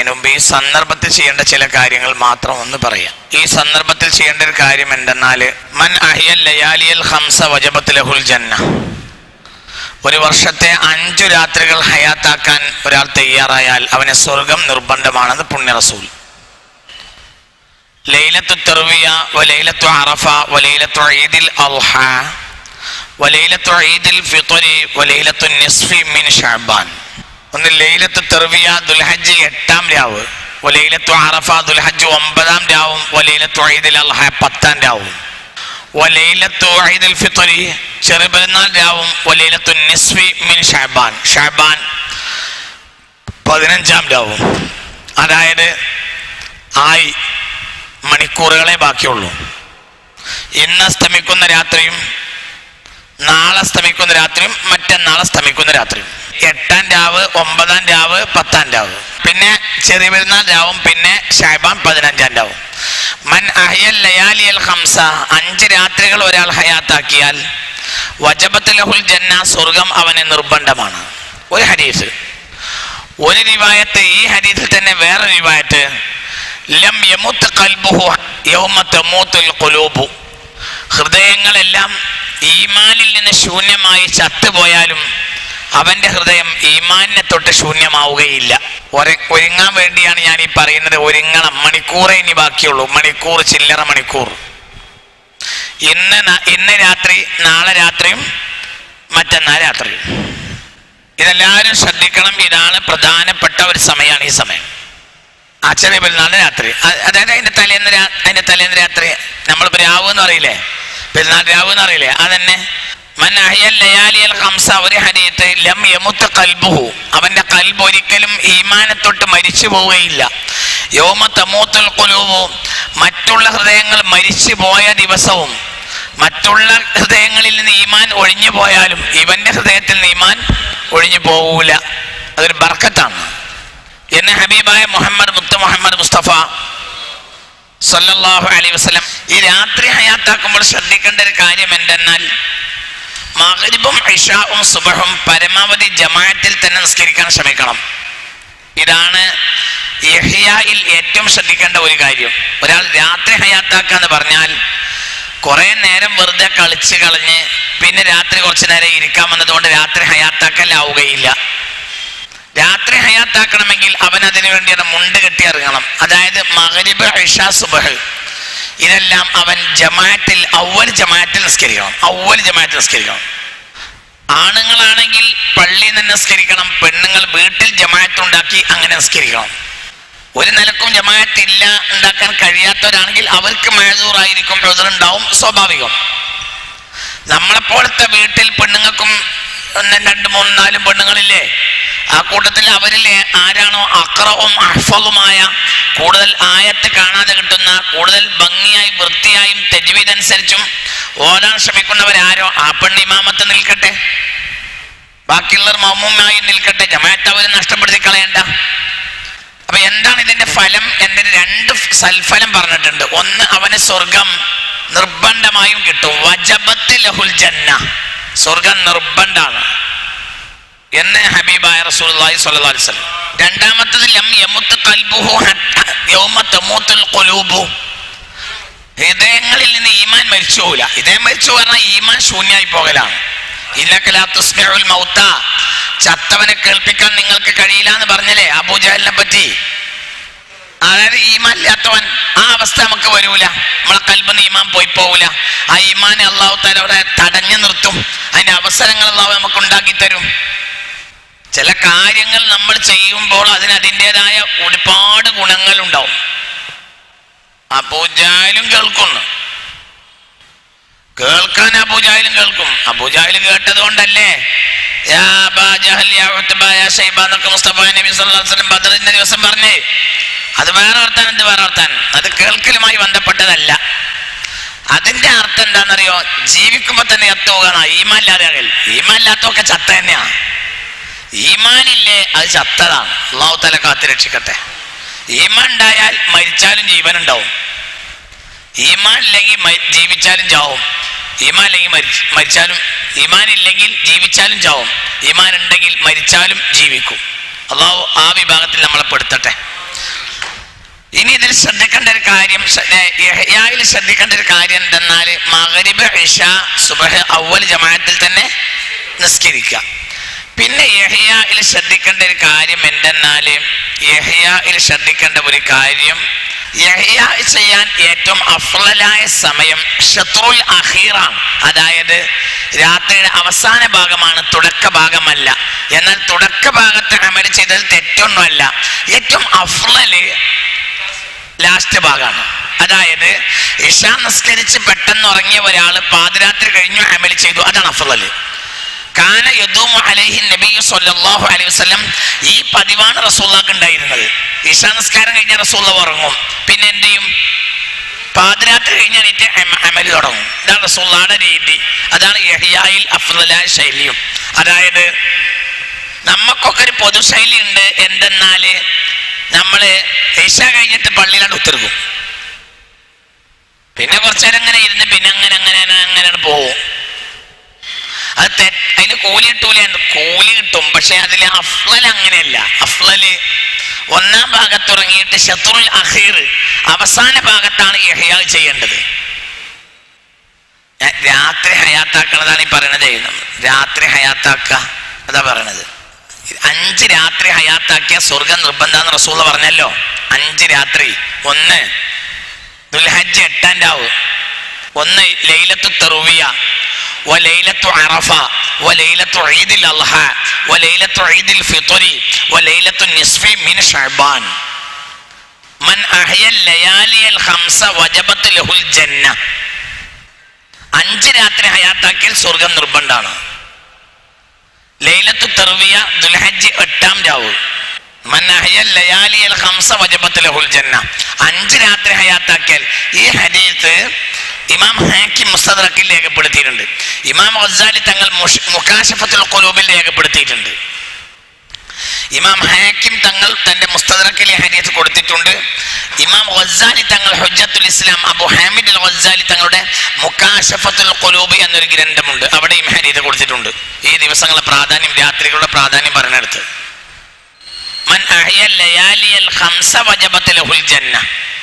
പറയുന്നതിന് മുമ്പ് ഈ സന്ദർഭത്തിൽ ചെയ്യേണ്ട ചില കാര്യങ്ങൾ മാത്രം ഒന്ന് പറയാം ഈ സന്ദർഭത്തിൽ ചെയ്യേണ്ട ഒരു കാര്യം എന്തെന്നാല് മൻ അഹിയൽ ലയാലിയൽ ഹംസ വജബത്ത് ലഹുൽ ജന്ന ഒരു വർഷത്തെ അഞ്ചു രാത്രികൾ ഹയാത്താക്കാൻ ഒരാൾ തയ്യാറായാൽ അവന് സ്വർഗം നിർബന്ധമാണെന്ന് പുണ്യ റസൂൽ ലൈലത്തു തെർവിയ വലൈലത്തു അറഫ വലൈലത്തു ഈദിൽ അൽഹ വലൈലത്തു ഈദിൽ ഫിത്രി വലൈലത്തു നിസ്ഫി മിൻ ഷഅബാൻ ഒന്ന് ലൈലത്തു തെർവിയ ദുൽഹജ്ജ് എട്ടാം രാവ് വലൈലത്തു അറഫ ദുൽഹജ്ജ് ഒമ്പതാം രാവും വലൈലത്തു ഈദിൽ അൽഹ പത്താം രാവും വലൈലത്തു ഈദിൽ ഫിത്രി ചെറുപെരുന്നാൾ രാവും വലൈലത്തു നിസ്ഫി മിൻ ഷഅബാൻ ഷഅബാൻ പതിനഞ്ചാം രാവും അതായത് ആയി മണിക്കൂറുകളെ ബാക്കിയുള്ളൂ ഇന്ന് അസ്തമിക്കുന്ന രാത്രിയും നാളെ അസ്തമിക്കുന്ന രാത്രിയും മറ്റന്നാൾ അസ്തമിക്കുന്ന രാത്രിയും എട്ടാം രാവ് ഒമ്പതാം രാവ് പത്താം രാവ് പിന്നെ ചെറിയ പെരുന്നാൾ രാവും പിന്നെ ഷാബാൻ പതിനഞ്ചാം രാവും മൻ അഹ്യൽ ലയാലിയൽ ഹംസ അഞ്ച് രാത്രികൾ ഒരാൾ ഹയാത്താക്കിയാൽ വജബത്ത് ലഹുൽ ജന്ന സ്വർഗം അവന് നിർബന്ധമാണ് ഒരു ഹരീസ് ഒരു റിവായത്ത് ഈ ഹരീസിൽ തന്നെ വേറെ റിവായത്ത് ലം യമുത്ത് ഖൽബുഹു യൗമ തമൂത്തുൽ ഖുലൂബു ഹൃദയങ്ങളെല്ലാം ഈമാനിൽ നിന്ന് ശൂന്യമായി ചത്തുപോയാലും അവന്റെ ഹൃദയം ഈമാനിനെ തൊട്ട് ശൂന്യമാവുകയില്ല ഒര- ഒരുങ്ങാൻ വേണ്ടിയാണ് ഞാൻ ഈ പറയുന്നത് ഒരുങ്ങണം മണിക്കൂറേ ഇനി ബാക്കിയുള്ളൂ മണിക്കൂർ ചില്ലറ മണിക്കൂർ ഇന്ന് ന- ഇന്ന് രാത്രി നാളെ രാത്രിയും മറ്റന്നാൾ രാത്രിയും ഇതെല്ലാവരും ശ്രദ്ധിക്കണം ഇതാണ് പ്രധാനപ്പെട്ട ഒരു സമയമാണ് ഈ സമയം ആശ്ചര്യ പെരുന്നാളിന് രാത്രി അ- അതായത് അതിന്റെ തലേന്ന് രാ- അതിന്റെ തലേന്ന് രാത്രി നമ്മളിപ്പോ രാവ് എന്ന് പറയില്ലേ പെരുന്നാൾ രാവ് എന്ന് അറിയില്ലേ അതന്നെ മൻ അഹ്യൽ ലയാലിയൽ ഖംസ ഒരു ഹദീത്ത് ലം യമുത്ത് ഖൽബുഹു അവന്റെ കൽബ് ഒരിക്കലും ഈമാനെ തൊട്ട് മരിച്ചു പോവുകയില്ല യോമ തമൂത്തുൽ ഖുലൂബു മറ്റുള്ള ഹൃദയങ്ങൾ മരിച്ചു പോയ ദിവസവും മറ്റുള്ള ഹൃദയങ്ങളിൽ നിന്ന് ഈമാൻ ഒഴിഞ്ഞു പോയാലും ഇവന്റെ ഹൃദയത്തിൽ നിന്ന് ഈമാൻ ഒഴിഞ്ഞു പോകൂല അതൊരു ബർക്കത്താണ് എന്ന് ഹബീബായ മുഹമ്മദ് മുത്ത് മുഹമ്മദ് മുസ്തഫ സല്ലല്ലാഹു അലൈഹി വസല്ലം ഈ രാത്രി ഹയാത്താക്കുമ്പോൾ ശ്രദ്ധിക്കേണ്ട ഒരു കാര്യം എന്തെന്നാൽ മഗ്രിബും ഇഷാവും സുബഹും പരമാവധി ജമാഅത്തിൽ തന്നെ നിസ്കരിക്കാൻ ശ്രമിക്കണം ഇതാണ് യഹിയായിൽ ഏറ്റവും ശ്രദ്ധിക്കേണ്ട ഒരു കാര്യം ഒരാൾ രാത്രി ഹയാത്താക്കുക എന്ന് പറഞ്ഞാൽ കുറെ നേരം വെറുതെ കളിച്ച് കളഞ്ഞ് പിന്നെ രാത്രി കുറച്ചു നേരം ഇരിക്കാൻ വന്നതുകൊണ്ട് രാത്രി ഹയാത്താക്കലാവുകയില്ല രാത്രി ഹയാത്താക്കണമെങ്കിൽ അവൻ അതിനു വേണ്ടി അത് മുണ്ട് കെട്ടി ഇറങ്ങണം അതായത് മകരിബ് ഇഷ സുബഹ് ഇതെല്ലാം അവൻ ജമാഅത്തിൽ ഔവൽ ജമാഅത്തിൽ നിസ്കരിക്കണം ഔവൽ ജമാഅത്തിൽ നിസ്കരിക്കണം ആണുങ്ങളാണെങ്കിൽ പള്ളിയിൽ നിന്ന് നിസ്കരിക്കണം പെണ്ണുങ്ങൾ വീട്ടിൽ ജമാഅത്ത് ഉണ്ടാക്കി അങ്ങനെ നിസ്കരിക്കണം ഒരു നിലക്കും ജമാഅത്ത് ഇല്ല ഉണ്ടാക്കാൻ കഴിയാത്തവരാണെങ്കിൽ അവർക്ക് മേഴൂറായിരിക്കും ഉണ്ടാവും സ്വാഭാവികം നമ്മളെപ്പോലത്തെ വീട്ടിൽ പെണ്ണുങ്ങൾക്കും ഒന്ന് രണ്ട് മൂന്ന് നാലും പെണ്ണുങ്ങളില്ലേ ആ കൂട്ടത്തിൽ അവരിൽ ആരാണോ അക്രവും അഹ്ഫലുമായ കൂടുതൽ ആയത്ത് കാണാതെ കിട്ടുന്ന കൂടുതൽ ഭംഗിയായി വൃത്തിയായും തെജുവീത് അനുസരിച്ചും ഓടാൻ ശ്രമിക്കുന്നവരാരോ ആ പെണ്ണ് ഇമാമത്ത് നിൽക്കട്ടെ ബാക്കിയുള്ളവർ മൗമുമായി നിൽക്കട്ടെ ജമാഅത്ത് അവർ നഷ്ടപ്പെടുത്തി കളയണ്ട അപ്പൊ എന്താണ് ഇതിന്റെ ഫലം എന്റെ രണ്ട് സൽഫലം പറഞ്ഞിട്ടുണ്ട് ഒന്ന് അവന് സ്വർഗം നിർബന്ധമായും കിട്ടും വജബത്ത് ലഹുൽ ജന്ന സ്വർഗം നിർബന്ധാണ് എന്ന് ഹബീബായ റസൂലുള്ളാഹി സ്വല്ലല്ലാഹു അലൈഹി വസല്ലം രണ്ടാമത്തത് ലം യമുത്ത് ഖൽബുഹു ഹത്ത യൗമ തമൂത്തുൽ ഖുലൂബു ഹൃദയങ്ങളിൽ നിന്ന് ഈമാൻ മരിച്ചു പോകില്ല ഹൃദയം മരിച്ചു പറഞ്ഞാൽ ഈമാൻ ശൂന്യായി പോകലാണ് ഇന്നക്കലാ തുസ്മിഉൽ മൗത്ത ചത്തവനെ കേൾപ്പിക്കാൻ നിങ്ങൾക്ക് കഴിയില്ല എന്ന് പറഞ്ഞില്ലേ അബൂജഹലിനെ പറ്റി അതായത് ഈമാൻ ഇല്ലാത്തവൻ ആ അവസ്ഥ നമുക്ക് വരൂല നമ്മളെ കൽബിന്ന് ഈമാൻ പോയി പോകൂല ആ ഈമാനെ അള്ളാഹു താല അവിടെ തടഞ്ഞു നിർത്തും അതിന്റെ അവസരങ്ങൾ അള്ളാഹു നമുക്ക് ഉണ്ടാക്കി തരും ചില കാര്യങ്ങൾ നമ്മൾ ചെയ്യുമ്പോൾ അതിന് അതിൻ്റെതായ ഒരുപാട് ഗുണങ്ങൾ ഉണ്ടാവും അബൂജാലും കേൾക്കുന്നു കേൾക്കാൻ അബൂജാലും കേൾക്കും അബൂജാലും കേട്ടത് കൊണ്ടല്ലേ യാ അബാ ജഹൽ, യാ ഉത്ബ, യാ ശൈബ എന്നൊക്കെ മുസ്തഫ നബി സല്ലല്ലാഹു അലൈഹി വസല്ലം ബദറിന്റെ ദിവസം പറഞ്ഞേ അത് വേറെ അർത്ഥം എന്ത് വേറെ അർത്ഥം അത് കേൾക്കലുമായി ബന്ധപ്പെട്ടതല്ല അതിന്റെ അർത്ഥം എന്താണെന്നറിയോ ജീവിക്കുമ്പോ തന്നെ എത്തുകയാണ് ഈമാൻ ഇല്ലാതെ ഈമാൻ ഇല്ലാത്തൊക്കെ ചത്ത തന്നെയാ ഈമാനില്ലേ അത് ചത്തതാണ് അള്ളാഹു തല കാത്തി രക്ഷിക്കട്ടെ ഈമാൻ ഉണ്ടായാൽ മരിച്ചാലും ജീവൻ ഉണ്ടാവും ഈമാൻ ഇല്ലെങ്കിൽ മരി- ജീവിച്ചാലും ചാവും ഈമാൻ ഇല്ലെങ്കിൽ മരിച്ച് മരിച്ചാലും ഈമാൻ ഇല്ലെങ്കിൽ ജീവിച്ചാലും ചാവും ഈമാൻ ഉണ്ടെങ്കിൽ മരിച്ചാലും ജീവിക്കും അള്ളാഹു ആ വിഭാഗത്തിൽ നമ്മളെ പെടുത്തട്ടെ ഇനി ഇതിൽ ശ്രദ്ധിക്കേണ്ട ഒരു കാര്യം യഹ്യായിൽ ശ്രദ്ധിക്കേണ്ട ഒരു കാര്യം എന്തെന്നാൽ മകരിബ് ഇഷ സുബഹ് അവൽ ജമാഅത്തിൽ തന്നെ നിസ്കരിക്കുക പിന്നെ യഹ്യായിൽ ശ്രദ്ധിക്കേണ്ട ഒരു കാര്യം എന്തെന്നാൽ യഹ്യായിൽ ശ്രദ്ധിക്കേണ്ട ഒരു കാര്യം യഹ്യ ചെയ്യാൻ ഏറ്റവും അഫ്ളലായ സമയം ഷത്രുൽ അഖീറാണ് അതായത് രാത്രിയുടെ അവസാന ഭാഗമാണ് തുടക്ക ഭാഗമല്ല എന്നാൽ തുടക്ക ഭാഗത്ത് അമൽ ചെയ്തത് തെറ്റൊന്നുമല്ല ഏറ്റവും അഫ്ളല് ലാസ്റ്റ് ഭാഗമാണ് അതായത് ഇഷ നിസ്കരിച്ച് പെട്ടെന്ന് ഉറങ്ങിയ ഒരാൾ പാതിരാത്രി കഴിഞ്ഞു അമൽ ചെയ്തു അതാണ് അഫ്ളല് കാന യദൂമു അലൈഹി നബി സല്ലല്ലാഹു അലൈഹി വസല്ലം ഈ പതിവാണ് റസൂലുള്ളാഹ്ക്ക് ഉണ്ടായിരുന്നത് ഇഷാ നിസ്കാരം കഴിഞ്ഞ റസൂലുള്ള ഉറങ്ങും പിന്നെ എന്ത് ചെയ്യും പാതിരാത്രി കഴിഞ്ഞ് എണീറ്റ് അമ- അമല് തുടങ്ങും ഇതാണ് റസൂലുള്ളാഹിയുടെ രീതി അതാണ് യഹിയായിൽ അഫ്ളലായ ശൈലിയും അതായത് നമുക്കൊക്കെ ഒരു പൊതുശൈലി ഉണ്ട് എന്തെന്നാല് നമ്മള് ഇഷ കഴിഞ്ഞിട്ട് പള്ളിയിലാണ് ഉത്തരവും പിന്നെ കുറച്ചേരം അങ്ങനെ ഇരുന്ന് പിന്നെ അങ്ങനെ അങ്ങനെ അങ്ങനെ പോകും അത് തെ- അതിന് കൂലി കിട്ടൂല കൂലി കിട്ടും പക്ഷെ അതിൽ അഫ്ലൽ അങ്ങനെയല്ല അഫ്ലല് ഒന്നാം ഭാഗത്ത് തുടങ്ങിയിട്ട് ഷത്രുൽ അഖീർ അവസാന ഭാഗത്താണ് യഹ്യാ ചെയ്യേണ്ടത് ഞാൻ രാത്രി ഹയാത്താക്കണതാണ് ഈ പറയണത് രാത്രി ഹയാത്താക്ക അതാ പറയണത് അഞ്ച് രാത്രി ഹയാത്താക്കിയ സ്വർഗം നിർബന്ധാന്ന് റസൂല പറഞ്ഞല്ലോ അഞ്ച് രാത്രി ഒന്ന് ദുൽഹജ്ജ് എട്ടാം രാവ് ഒന്ന് ലൈലത്തു തെറുവിയ وليلة عرفة وليلة عيد الأضحى وليلة عيد الفطر وليلة النصف من شعبان من أحيا الليالي الخمس وجبت له الجنة അഞ്ച് രാത്രി ഹയാത്താക്കിയാൽ സ്വർഗം നിർബന്ധാണ് ലൈലത്തു തെർവിയ ദുൽഹജ്ജ് എട്ടാം രാവ് മൻ അഹ്യൽ ലയാലിയൽ ഖംസ വജബത്ത് ലഹുൽ ജന്ന അഞ്ച് രാത്രി ഹയാത്താക്കിയാൽ ഈ ഹദീസ് ഇമാം ഹാക്കിം മുസ്തദ്രക്കിൽ രേഖപ്പെടുത്തിയിട്ടുണ്ട് ഇമാം ഗസാലി തങ്ങൾ മുഷ്- മുക്കാശഫത്തുൽ ഖുലൂബിൽ രേഖപ്പെടുത്തിയിട്ടുണ്ട് ഇമാം ഹാക്കിം തങ്ങൾ തന്റെ മുസ്തദ്രക്കിൽ ഈ ഹദീസ് കൊടുത്തിട്ടുണ്ട് ഇമാം ഗസാലി തങ്ങൾ ഹുജ്ജത്തുൽ ഇസ്ലാം അബു ഹാമിദ് അൽ ഗസാലി തങ്ങളുടെ മുക്കാശഫത്തുൽ ഖുലൂബ് എന്നൊരു ഗ്രന്ഥമുണ്ട് അവിടെയും ഹദീസ് കൊടുത്തിട്ടുണ്ട് ഈ ദിവസങ്ങളുടെ പ്രാധാന്യം രാത്രികളുടെ പ്രാധാന്യം പറഞ്ഞെടുത്ത് من أحيا الليالي الخمس وجبت له الجنة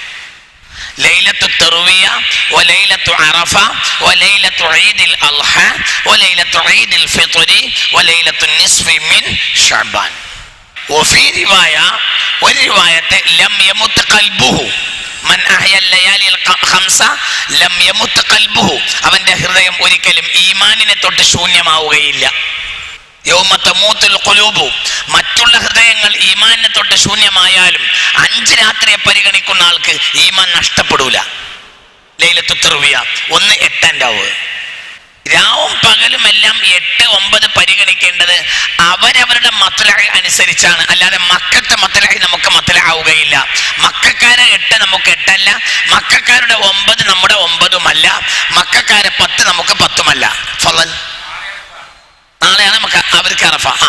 ليلة التروية وليلة عرفة وليلة عيد الأضحى وليلة عيد الفطر وليلة النصف من شعبان وفي رواية والرواية لم يمت قلبه من أحيا الليالي الخمسة لم يمت قلبه അവന്റെ ഹൃദയം ഒരിക്കലും ഈമാനിനെ തൊട്ട് ശൂന്യമാവുകയില്ല യൗമത്തമൂത്തുൽ ഖുലൂബു മറ്റുള്ള ഹൃദയങ്ങൾ ഈമാനിനെ തൊട്ട് ശൂന്യമായാലും അഞ്ച് രാത്രിയെ പരിഗണിക്കുന്ന ആൾക്ക് ഈമാൻ നഷ്ടപ്പെടൂല ലൈലത്തു തെറുവിയ ഒന്ന് എട്ടാം രാവ് രാവും പകലും എല്ലാം എട്ട് ഒമ്പത് പരിഗണിക്കേണ്ടത് അവരവരുടെ മത്തലാഹി അനുസരിച്ചാണ് അല്ലാതെ മക്കത്തെ മത്തലാഹി നമുക്ക് മത്തലാവുകയില്ല മക്കാരെ എട്ട് നമുക്ക് എട്ടല്ല മക്കാരുടെ ഒമ്പത് നമ്മുടെ ഒമ്പതുമല്ല മക്കാരെ പത്ത് നമുക്ക് പത്തുമല്ല ഫലൽ നാളെയാണ് നമുക്ക് അവർക്ക് അറഫ ആ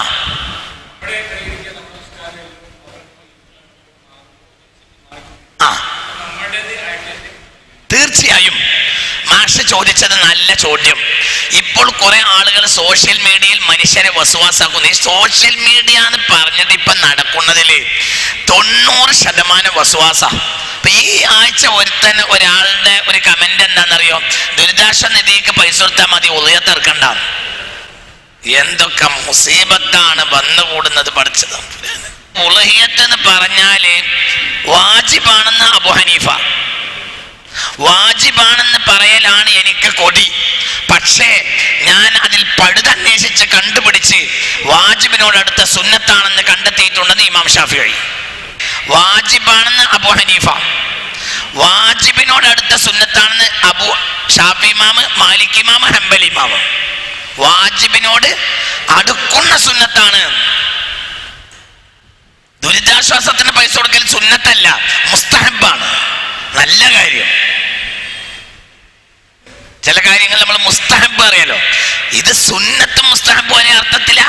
ആ തീർച്ചയായും മാഷ് ചോദിച്ചത് നല്ല ചോദ്യം ഇപ്പോൾ കുറെ ആളുകൾ സോഷ്യൽ മീഡിയയിൽ മനുഷ്യരെ വസുവാസാക്കുന്നു ഈ സോഷ്യൽ മീഡിയ എന്ന് പറഞ്ഞത് ഇപ്പൊ നടക്കുന്നതില് തൊണ്ണൂറ് ശതമാനം വസുവാസ ഇപ്പൊ ഈ ആഴ്ച ഒരുത്തൻ ഒരാളുടെ ഒരു കമന്റ് എന്താണെന്നറിയോ ദുരിതാശ്വാസ നിധിക്ക് പൈസ കൊടുത്താൽ മതി ഉദയത്തിറക്കണ്ടാന്ന് എന്തൊക്കെ മുസീബത്താണ് വന്നുകൂടുന്നത് പഠിച്ചത് ഉലഹിയത്ത് എന്ന് പറഞ്ഞാല് വാജിബാണെന്ന് അബു ഹനീഫ വാജിബാണെന്ന് പറയലാണ് എനിക്ക് കൊടി പക്ഷേ ഞാൻ അതിൽ പഴുതന്വേഷിച്ച് കണ്ടുപിടിച്ച് വാജിബിനോട് അടുത്ത സുന്നത്താണെന്ന് കണ്ടെത്തിയിട്ടുണ്ടെന്ന് ഇമാം ഷാഫി വാജിബാണെന്ന് അബു ഹനീഫ വാജിബിനോട് അടുത്ത സുന്നത്താണെന്ന് അബു ഷാഫി ഇമാമ് മാലിക് ഇമാമ് ഹംബലി ഇമാമ് വാജിബിനോട് അടുക്കുന്ന സുന്നത്താണ് ദുരിതാശ്വാസത്തിന് പൈസ കൊടുക്കൽ സുന്നത്തല്ല മുസ്തഹബാണ് നല്ല കാര്യം ചില കാര്യങ്ങൾ നമ്മൾ മുസ്തഹബ് അറിയാലോ ഇത് സുന്നത്തും മുസ്തഹബ് ഒരേ അർത്ഥത്തിലാ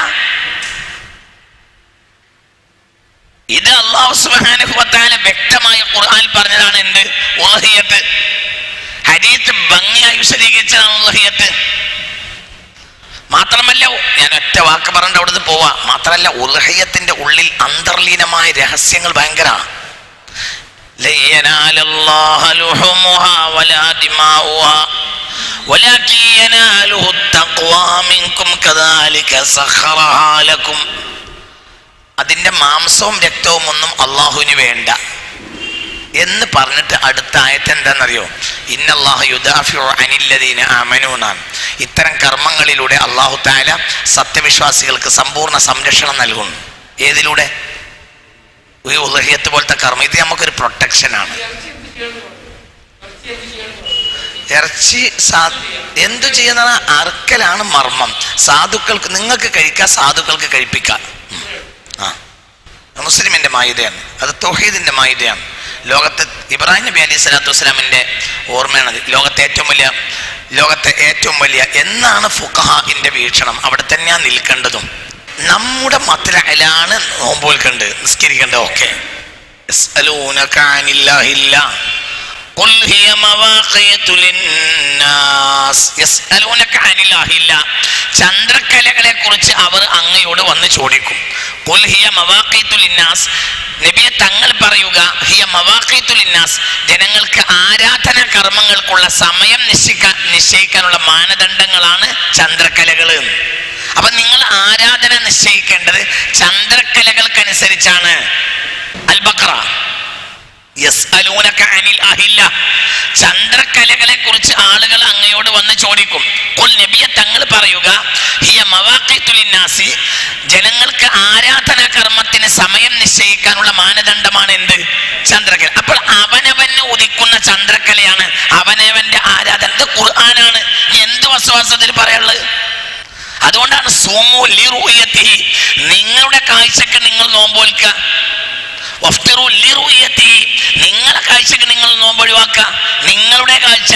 ഇത് അള്ളാഹു സുബാനുഭവത്താല വ്യക്തമായ ഖുർആൻ പറഞ്ഞതാണ് എന്ത് ഉലഹിയത്ത് ഹരീത്ത് ഭംഗിയായി വിശദീകരിച്ചതാണ് ഉലഹിയത്ത് മാത്രമല്ല ഞാൻ ഒറ്റ വാക്ക് പറഞ്ഞിട്ട് അവിടുന്ന് പോവാ മാത്രമല്ല ഉലഹയത്തിന്റെ ഉള്ളിൽ അന്തർലീനമായ രഹസ്യങ്ങൾ ഭയങ്കര ينال الله لحومها ولا دماؤها ولكن يناله التقوى منكم كذلك سخرها لكم അതിന്റെ മാംസവും രക്തവും ഒന്നും അള്ളാഹുവിന് വേണ്ട എന്ന് പറഞ്ഞിട്ട് അടുത്ത ആയത്ത് എന്താണെന്നറിയോ ഇന്നല്ലാഹു യുദാഫിഉ അനില്ലദീന ആമനൂ എന്നാണ് ഇത്തരം കർമ്മങ്ങളിലൂടെ അള്ളാഹു താല സത്യവിശ്വാസികൾക്ക് സമ്പൂർണ്ണ സംരക്ഷണം നൽകുന്നു ഏതിലൂടെ ഈ ഉലഹിയത്ത് പോലത്തെ കർമ്മം ഇത് നമുക്കൊരു പ്രൊട്ടക്ഷനാണ് ഇറച്ചി സാ എന്തു ചെയ്യുന്ന അറുക്കലാണ് മർമ്മം സാധുക്കൾക്ക് നിങ്ങൾക്ക് കഴിക്കാം സാധുക്കൾക്ക് കഴിപ്പിക്കാം ഉം. ആ മുസ്ലിമിന്റെ മായുതയാണ് അത് തൗഹീദിന്റെ മായുതയാണ് ലോകത്തെ ഇബ്രാഹിം നബി അലൈഹി സ്വലാത്തു വസ്സലാമിന്റെ ഓർമ്മയാണത് ലോകത്തെ ഏറ്റവും വലിയ ലോകത്തെ ഏറ്റവും വലിയ എന്നാണ് ഫുഖഹാന്റെ വീക്ഷണം അവിടെ തന്നെയാണ് നിൽക്കേണ്ടതും നമ്മുടെ മത്തിലാണ് നോമ്പ് നിൽക്കേണ്ടത് നിസ്കരിക്കേണ്ടത് ഓക്കെ قل هي مواقيت للناس يسألونك عن الأهلة ചന്ദ്രക്കലകളെ കുറിച്ച് അവർ അങ്ങയോട് വന്ന് ചോദിക്കും قل هي مواقيت للناس നബിയെ തങ്ങൾ പറയുക ഹിയ മവാഖീത്തു ലിന്നാസ് ജനങ്ങൾക്ക് ആരാധന കർമ്മങ്ങൾക്കുള്ള സമയം നിശ്ചയിക്കാൻ നിശ്ചയിക്കാനുള്ള മാനദണ്ഡങ്ങളാണ് ചന്ദ്രക്കലകൾ അപ്പൊ നിങ്ങൾ ആരാധന നിശ്ചയിക്കേണ്ടത് ചന്ദ്രക്കലകൾക്കനുസരിച്ചാണ് അൽ ബക്ര യസ്അലൂനക അനിൽ അഹില്ല ചന്ദ്രക്കലകളെ കുറിച്ച് ആളുകൾ അങ്ങയോട് വന്ന് ചോദിക്കും ഖുൽ നബിയെ തങ്ങൾ പറയുക ഹിയ മവാഖീത്തുൽ നാസി ജനങ്ങൾക്ക് ആരാധന കർമ്മത്തിന് സമയം നിശ്ചയിക്കാനുള്ള മാനദണ്ഡമാണ് എന്ത് ചന്ദ്രക്കല അപ്പോൾ അവനവന് ഉദിക്കുന്ന ചന്ദ്രക്കലയാണ് അവനവന്റെ ആരാധന ഇത് ഖുർആനാണ് ഇനി എന്ത് വസ്വാസത്തിൽ പറയാനുള്ളത് അതുകൊണ്ടാണ് സോമു ലിറുയത്തി നിങ്ങളുടെ കാഴ്ചക്ക് നിങ്ങൾ നോമ്പോൽക്കുക വഫ്തിറു ലിറുയത്തി നിങ്ങളെ കാഴ്ചക്ക് നിങ്ങൾ നോമ്പ് ഒഴിവാക്ക നിങ്ങളുടെ കാഴ്ച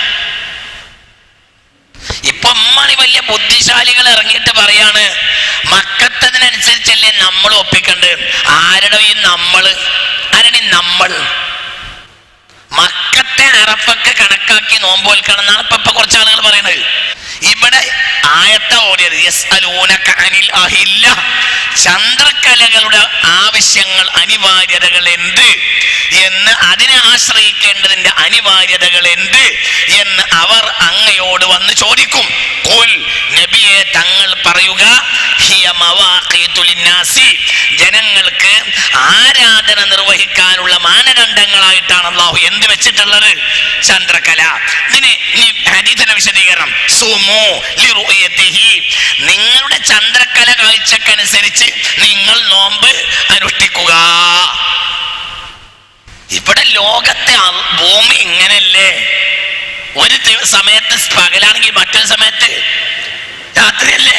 ഇപ്പൊ അമ്മാണി വലിയ ബുദ്ധിശാലികൾ ഇറങ്ങിയിട്ട് പറയാണ് മക്കത്തതിനനുസരിച്ചല്ലേ നമ്മൾ ഒപ്പിക്കണ്ട് ആരുടെ ഈ നമ്മള് ആരാണ് ഈ നമ്മൾ മക്കത്തെ അറഫൊക്കെ കണക്കാക്കി നോമ്പ് വെൽക്കണം എന്നാണ് ഇപ്പൊ ഇപ്പൊ കുറച്ച് ആളുകൾ പറയുന്നത് ഇവിടെ ആയത്ത ഓടിയത് യസ് അലൂനക അനിൽ അഹില്ല ചന്ദ്രക്കലകളുടെ ആവശ്യങ്ങൾ അനിവാര്യതകൾ എന്ത് എന്ന് അതിനെ ആശ്രയിക്കേണ്ടതിന്റെ അനിവാര്യതകൾ എന്ത് എന്ന് അവർ അങ്ങയോട് വന്ന് ചോദിക്കും ഖുൽ നബിയെ തങ്ങൾ പറയുക ഹിയ മവാഖീതു ലിന്നാസി ജനങ്ങൾക്ക് ആരാധന നിർവഹിക്കാനുള്ള മാനദണ്ഡങ്ങളായിട്ടാണ് അള്ളാഹു എന്ത് വെച്ചിട്ടുള്ളത് ചന്ദ്രകല ഇതിന് ഇനി ഹദീസിന്റെ വിശദീകരണം സുമു ലിറുയത്തിഹി നിങ്ങളുടെ ചന്ദ്രക്കല കാഴ്ചക്കനുസരിച്ച് നിങ്ങൾ നോമ്പ് അനുഷ്ഠിക്കുക ഇവിടെ ലോകത്തെ അ- ഭൂമി ഇങ്ങനല്ലേ ഒരു ദിവ- സമയത്ത് പകലാണെങ്കിൽ മറ്റൊരു സമയത്ത് രാത്രിയല്ലേ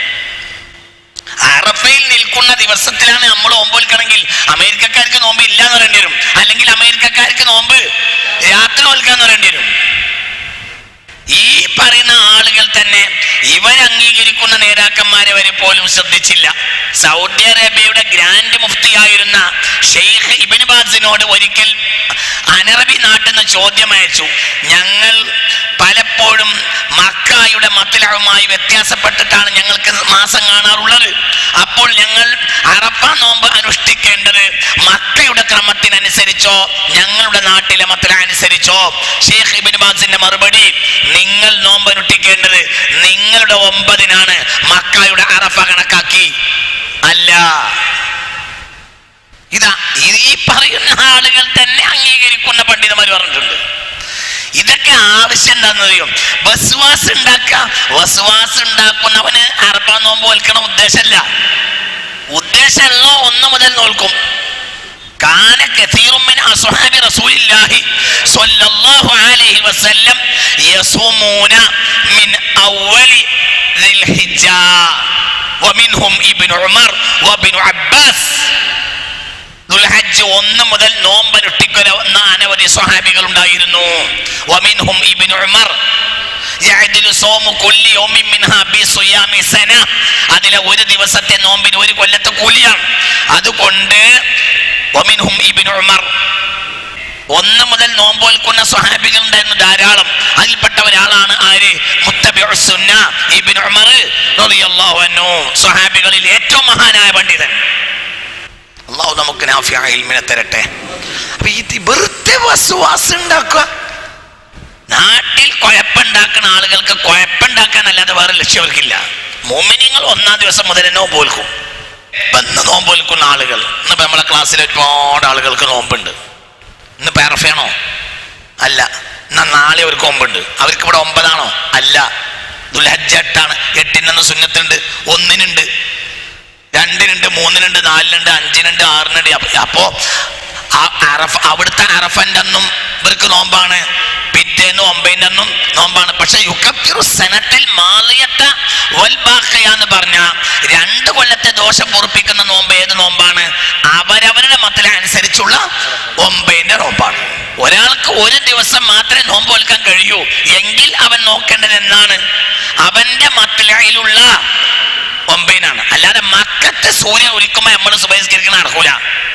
അറഫയിൽ നിൽക്കുന്ന ദിവസത്തിലാണ് നമ്മൾ നോമ്പ് വിൽക്കണമെങ്കിൽ അമേരിക്കക്കാർക്ക് നോമ്പ് ഇല്ല എന്ന് പറയേണ്ടി വരും അല്ലെങ്കിൽ അമേരിക്കക്കാർക്ക് നോമ്പ് രാത്രി നോൽക്കാന്ന് പറയേണ്ടി വരും ഈ പറയുന്ന ആളുകൾ തന്നെ ഇവർ അംഗീകരിക്കുന്ന നേതാക്കന്മാരെ വരെ പോലും ശ്രദ്ധിച്ചില്ല സൗദി അറേബ്യയുടെ ഗ്രാൻഡ് മുഫ്തിയായിരുന്ന ഷെയ്ഖ് ഇബിൻ ബാസിനോട് ഒരിക്കൽ അനറബി നാട്ടിൽ നിന്ന് ചോദ്യം അയച്ചു ഞങ്ങൾ പലപ്പോഴും മക്കായുടെ മത്തിലവുമായി വ്യത്യാസപ്പെട്ടിട്ടാണ് ഞങ്ങൾക്ക് മാസം കാണാറുള്ളത് അപ്പോൾ ഞങ്ങൾ അറഫ നോമ്പ് അനുഷ്ഠിക്കേണ്ടത് മക്കയുടെ ക്രമത്തിനനുസരിച്ചോ ഞങ്ങളുടെ നാട്ടിലെ മത്തില അനുസരിച്ചോ ഷെയ്ഖ് ഇബിൻ ബാസിന്റെ മറുപടി നിങ്ങൾ നോമ്പ് അനുഷ്ഠിക്കേണ്ടത് നിങ്ങളുടെ ഒമ്പതിനാണ് മക്കായുടെ അറഫ കണക്കാക്കി അല്ല ഇതാ ഈ പറയുന്ന ആളുകൾ തന്നെ അംഗീകരിക്കുന്ന പണ്ഡിതന്മാർ പറഞ്ഞിട്ടുണ്ട് ഇതൊക്കെ ആവശ്യം എന്താണെന്നറിയോ വസ്വാസ് ഉണ്ടാക്ക വസ്വാസ് ഉണ്ടാക്കുന്നവന് അറബ നോമ്പ് വെൽക്കണം ഉദ്ദേശമല്ല ഉദ്ദേശമുള്ള ഒന്ന് മുതൽ നോൽക്കും كان كثير من أصحاب رسول الله صلى الله عليه وسلم يصومون من أول ذي الحجة ومنهم ابن عمر وابن عباس ദുൽഹജ്ജ് ഒന്ന് മുതൽ നോമ്പനുഷ്ഠിക്കുന്ന അനവധി സ്വഹാബികൾ ഉണ്ടായിരുന്നു വമിൻഹും ഇബ്നു ഉമർ യഅദിലു സൗമു കുല്ലി യൗമിൻ മിൻഹാ ബിസുയാമി സന അതിലെ ഒരു ദിവസത്തെ നോമ്പിന് ഒരു കൊല്ലത്തെ കൂലിയാണ് അതുകൊണ്ട് വമിൻഹും ഇബ്നു ഉമർ ഒന്ന് മുതൽ നോമ്പോൽക്കുന്ന സ്വഹാബികൾ ഉണ്ടായിരുന്നു ധാരാളം അതിൽപ്പെട്ട ഒരാളാണ് ആര് മുത്തബിഉ സുന്ന ഇബ്നു ഉമർ റളിയല്ലാഹു അൻഹു സ്വഹാബികളിൽ ഏറ്റവും മഹാനായ പണ്ഡിതൻ അള്ളാഹു നമുക്ക് നാഫിയായ ഇൽമിനെ തരട്ടെ അപ്പൊ ഇത് വെറുതെ വസുവാസം ഉണ്ടാക്കുക നാട്ടിൽ കുഴപ്പമുണ്ടാക്കുന്ന ആളുകൾക്ക് കുഴപ്പമുണ്ടാക്കാനല്ലാതെ വേറെ ലക്ഷ്യം അവർക്കില്ല മോമിനിങ്ങൾ ഒന്നാം ദിവസം മുതൽ നോമ്പ് പോൽക്കും ഇന്ന് നോമ്പ് പോൽക്കുന്ന ആളുകൾ ഇന്നിപ്പോ നമ്മളെ ക്ലാസ്സിൽ ഒരുപാട് ആളുകൾക്ക് നോമ്പുണ്ട് ഇന്ന് പേറഫയാണോ അല്ല എന്നാ നാളെ അവർക്ക് നോമ്പുണ്ട് അവർക്ക് ഇവിടെ ഒമ്പതാണോ അല്ല ദുൽഹജ്ജ എട്ടാണ് എട്ടിനെന്ന് സുന്നത്തുണ്ട് ഒന്നിനുണ്ട് രണ്ടിനുണ്ട് മൂന്നിനുണ്ട് നാലിനുണ്ട് അഞ്ചിനുണ്ട് ആറിനുണ്ട് അപ്പ- അപ്പോ ആ അറഫ അവിടുത്തെ അറഫന്റെ അന്നും ഇവർക്ക് നോമ്പാണ് പിറ്റേന്ന് ഒമ്പതിന്റെ അന്നും നോമ്പാണ് പക്ഷെ യുക്കഫിറു സനത്തിൽ മാലിയത്ത വൽബാഖയ എന്ന് പറഞ്ഞ രണ്ട് കൊല്ലത്തെ ദോഷം പൊറുപ്പിക്കുന്ന നോമ്പ് ഏത് നോമ്പാണ് അവരവരുടെ മത്തിലെ അനുസരിച്ചുള്ള ഒമ്പതിന്റെ നോമ്പാണ് ഒരാൾക്ക് ഒരു ദിവസം മാത്രമേ നോമ്പ് വെൽക്കാൻ കഴിയൂ എങ്കിൽ അവൻ നോക്കേണ്ടത് എന്നാണ് അവന്റെ മത്തിലയിലുള്ള ഒമ്പതിനാണ് അല്ലാതെ മക്കത്ത് സൂര്യൻ ഒലിക്കുമ്പോ നമ്മൾ സുബഹിസ്കരിക്കുന്ന നടക്കൂല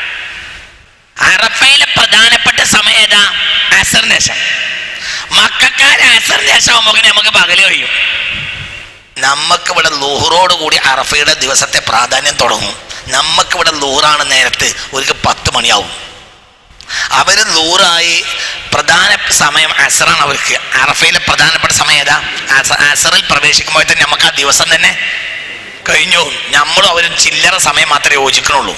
അറഫയിലെ പ്രധാനപ്പെട്ട സമയം ഏതാ അസറിന് ശേഷം മക്കാര് അസറിന് ശേഷം ആകുമ്പോൾ നമുക്ക് പകല് കഴിയും നമുക്ക് ഇവിടെ ലൂഹറോട് കൂടി അറഫയുടെ ദിവസത്തെ പ്രാധാന്യം തുടങ്ങും നമുക്ക് ഇവിടെ ലൂറാണ് നേരത്ത് ഒരു പത്ത് മണിയാവും അവര് ലൂറായി പ്രധാന സമയം അസറാണ് അവർക്ക് അറഫയിലെ പ്രധാനപ്പെട്ട സമയം ഏതാ അസ- അസറിൽ പ്രവേശിക്കുമ്പോൾ തന്നെ നമുക്ക് ആ ദിവസം തന്നെ കഴിഞ്ഞു നമ്മളും അവരും ചില്ലറ സമയം മാത്രമേ യോജിക്കണുള്ളൂ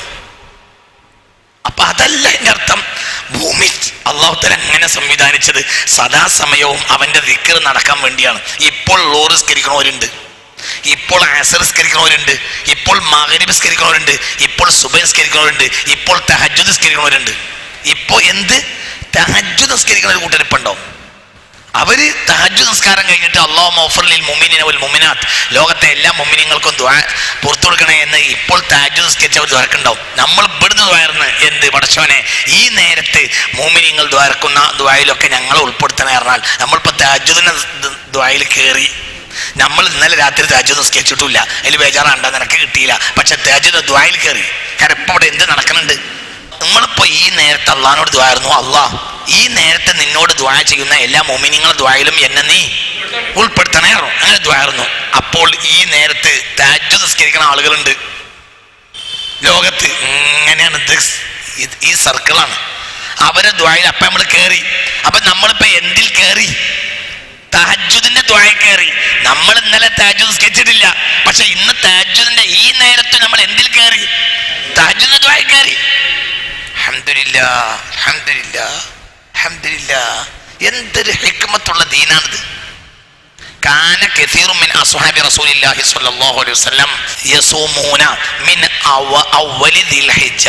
അപ്പൊ അതല്ല എൻ്റെ അർത്ഥം ഭൂമി അള്ളാഹുത്തല അങ്ങനെ സംവിധാനിച്ചത് സദാസമയവും അവന്റെ ദിക്കർ നടക്കാൻ വേണ്ടിയാണ് ഇപ്പോൾ ലോറിസ്കരിക്കണവരുണ്ട് ഇപ്പോൾ ആസറിസ്കരിക്കണവരുണ്ട് ഇപ്പോൾ മകരിസ്കരിക്കണവരുണ്ട് ഇപ്പോൾ സുബൈസ്കരിക്കണവരുണ്ട് ഇപ്പോൾ തഹജുദ്സ്കരിക്കണവരുണ്ട് ഇപ്പോൾ എന്ത് തഹജുദ്സ്കരിക്കുന്ന ഒരു കൂട്ടർ ഇപ്പൊ ഉണ്ടാവും അവര് തഹജ് നിസ്കാരം കഴിഞ്ഞിട്ട് അള്ളാഹു മൗഫറിൽ മുമിനിന വൽ മുമിനാത്ത് ലോകത്തെ എല്ലാ മുമിനിങ്ങൾക്കും ദ്വാ പുറത്തു കൊടുക്കണേ എന്ന് ഇപ്പോൾ തഹജ് നിസ്കരിച്ച് അവർ ദ്വാരക്കുണ്ടാവും നമ്മൾ ഇവിടുന്ന് ദ്വാരന്ന് എന്ത് പടച്ചോനെ ഈ നേരത്ത് മുമിനിങ്ങൾ ദ്വാരക്കുന്ന ദ്വായിലൊക്കെ ഞങ്ങളെ ഉൾപ്പെടുത്തണേ പറഞ്ഞാൽ നമ്മളിപ്പോ തഹജുദിന്റെ ദ്വായിൽ കയറി നമ്മൾ ഇന്നലെ രാത്രി തഹജ് നിസ്കരിച്ചിട്ടില്ല അതിൽ ബേജാറാണ്ട നിനക്ക് കിട്ടിയില്ല പക്ഷെ തഹജുദ് ദ്വായിൽ കയറി കാരണം ഇപ്പൊ ഇവിടെ എന്ത് നടക്കുന്നുണ്ട് നമ്മളിപ്പോ ഈ നേരത്തെ അള്ളഹാനോട് ദ്വാരുന്നു അള്ളാ ഈ നേരത്തെ നിന്നോട് ദ്വാ ചെയ്യുന്ന എല്ലാ മോമിനിങ്ങളും ദ്വായിലും എന്നെ നീ ഉൾപ്പെടുത്തണേറോ അങ്ങനെ ദ്വാരുന്നു അപ്പോൾ ഈ നേരത്ത് താജ് നിസ്കരിക്കുന്ന ആളുകളുണ്ട് ലോകത്ത് ഇങ്ങനെയാണ് ഇത് ഇത് ഈ സർക്കിളാണ് അവരെ ദ്വായിൽ അപ്പൊ നമ്മൾ കയറി അപ്പൊ നമ്മളിപ്പോ എന്തിൽ കയറി താജുദിന്റെ ദ്വായ കയറി നമ്മൾ ഇന്നലെ താജുദ് സ്കെച്ചിട്ടില്ല പക്ഷെ ഇന്ന് താജുദിന്റെ ഈ നേരത്ത് നമ്മൾ എന്തിൽ കയറി താജുദിന്റെ ദ്വായ കയറി അൽഹംദുലില്ലാ, അൽഹംദുലില്ലാ, അൽഹംദുലില്ലാ. എന്തൊരു ഹിക്മത്തുള്ള ദീനാണിത് കാന കസീറു മിൻ അസ്ഹാബി റസൂലില്ലാഹി സ്വല്ലല്ലാഹു അലൈഹി വസല്ലം യസൂമൂന മിൻ അവ അവലി ദിൽ ഹിജ്ജ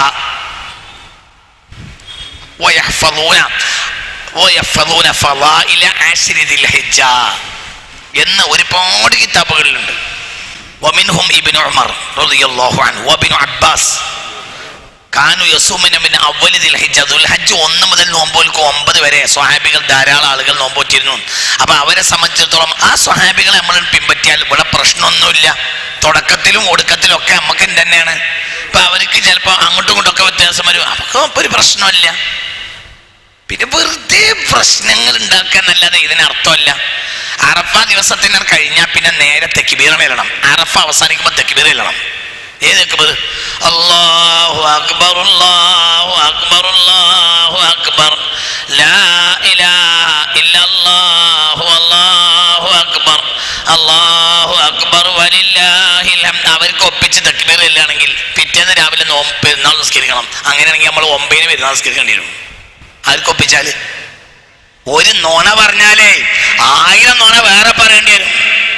വയഹ്ഫളൂന വയഹ്ഫളൂന ഫളായില അശ്രി ദിൽ ഹിജ്ജ എന്ന് ഒരുപാട് കിതാബുകളിലുണ്ട് വമിൻഹും ഇബ്നു ഉമർ റളിയല്ലാഹു അൻഹു വബിനു അബ്ബാസ് കാനു യസൂമിന മിൻ അവ്വലി ദിൽ ഹിജ്ജ ദുൽഹജ്ജ് ഒന്ന് മുതൽ നോമ്പോൽക്ക് ഒമ്പത് വരെ സ്വഹാബികൾ ധാരാളം ആളുകൾ നോമ്പോറ്റിരുന്നു അപ്പൊ അവരെ സംബന്ധിച്ചിടത്തോളം ആ സ്വഹാബികളെ നമ്മൾ പിൻപറ്റിയാൽ ഇവിടെ പ്രശ്നമൊന്നുമില്ല തുടക്കത്തിലും ഒടുക്കത്തിലും ഒക്കെ നമുക്ക് തന്നെയാണ് ഇപ്പൊ അവർക്ക് ചിലപ്പോൾ അങ്ങോട്ടും ഇങ്ങോട്ടും ഒക്കെ വ്യത്യാസം വരും നമുക്ക് ഇപ്പൊ ഒരു പ്രശ്നമില്ല പിന്നെ വെറുതെ പ്രശ്നങ്ങൾ ഉണ്ടാക്കാന്നല്ലാതെ ഇതിനർത്ഥമല്ല അറഫ ദിവസത്തിന് കഴിഞ്ഞാൽ പിന്നെ നേരെ തെക്കിബീറ മേലണം അറഫ അവസാനിക്കുമ്പോൾ തെക്കിബീറ ഇല്ലണം ഏത് തെക്കിബീർ അല്ലാഹു അക്ബർ അല്ലാഹു അക്ബർ അല്ലാഹു അക്ബർ ലാ ഇലാഹ ഇല്ലല്ലാഹു അല്ലാഹു അക്ബർ അല്ലാഹു അക്ബർ വലില്ലാഹിൽ ഹംദ് അവർക്ക് ഒപ്പിച്ച് തക്ബീർ ഇല്ലാണെങ്കിൽ പിറ്റേന്ന് രാവിലെ നോമ്പ് പെരുന്നാൾ നിസ്കരിക്കണം അങ്ങനെയാണെങ്കിൽ നമ്മൾ ഒമ്പതിന് പെരുന്നാൾ നിസ്കരിക്കേണ്ടി വരും ആർക്കൊപ്പിച്ചാല് ഒരു നുണ പറഞ്ഞാലേ ആയിരം നുണ വേറെ പറയേണ്ടി വരും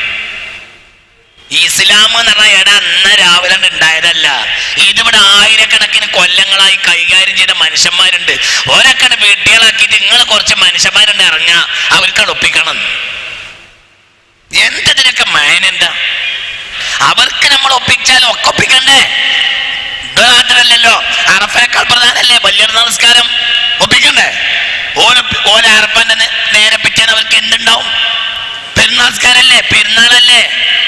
ഇസ്ലാം എന്ന് പറഞ്ഞാൽ എടാ അന്ന് രാവിലെ ഉണ്ടായതല്ല ഇതിവിടെ ആയിരക്കണക്കിന് കൊല്ലങ്ങളായി കൈകാര്യം ചെയ്ത മനുഷ്യന്മാരുണ്ട് ഓരൊക്കെ വീട്ടികളാക്കിയിട്ട് നിങ്ങൾ കുറച്ച് മനുഷ്യന്മാരുണ്ട് ഇറങ്ങ അവർക്കാണ് ഒപ്പിക്കണം എന്തതിനൊക്കെ മേനെന്താ അവർക്ക് നമ്മൾ ഒപ്പിച്ചാൽ ഒക്കെ ഒപ്പിക്കണ്ടേ ഇത് മാത്രല്ലല്ലോ അറഫേക്കാൾ പ്രധാനല്ലേ വലിയ നമസ്കാരം ഒപ്പിക്കണ്ടേ ഓല ഓല അറപ്പന്റെ നേ- നേരെ പിറ്റേന്ന് അവർക്ക് എന്തുണ്ടാവും പെരുന്നാൾസ്കാരല്ലേ പെരുന്നാളല്ലേ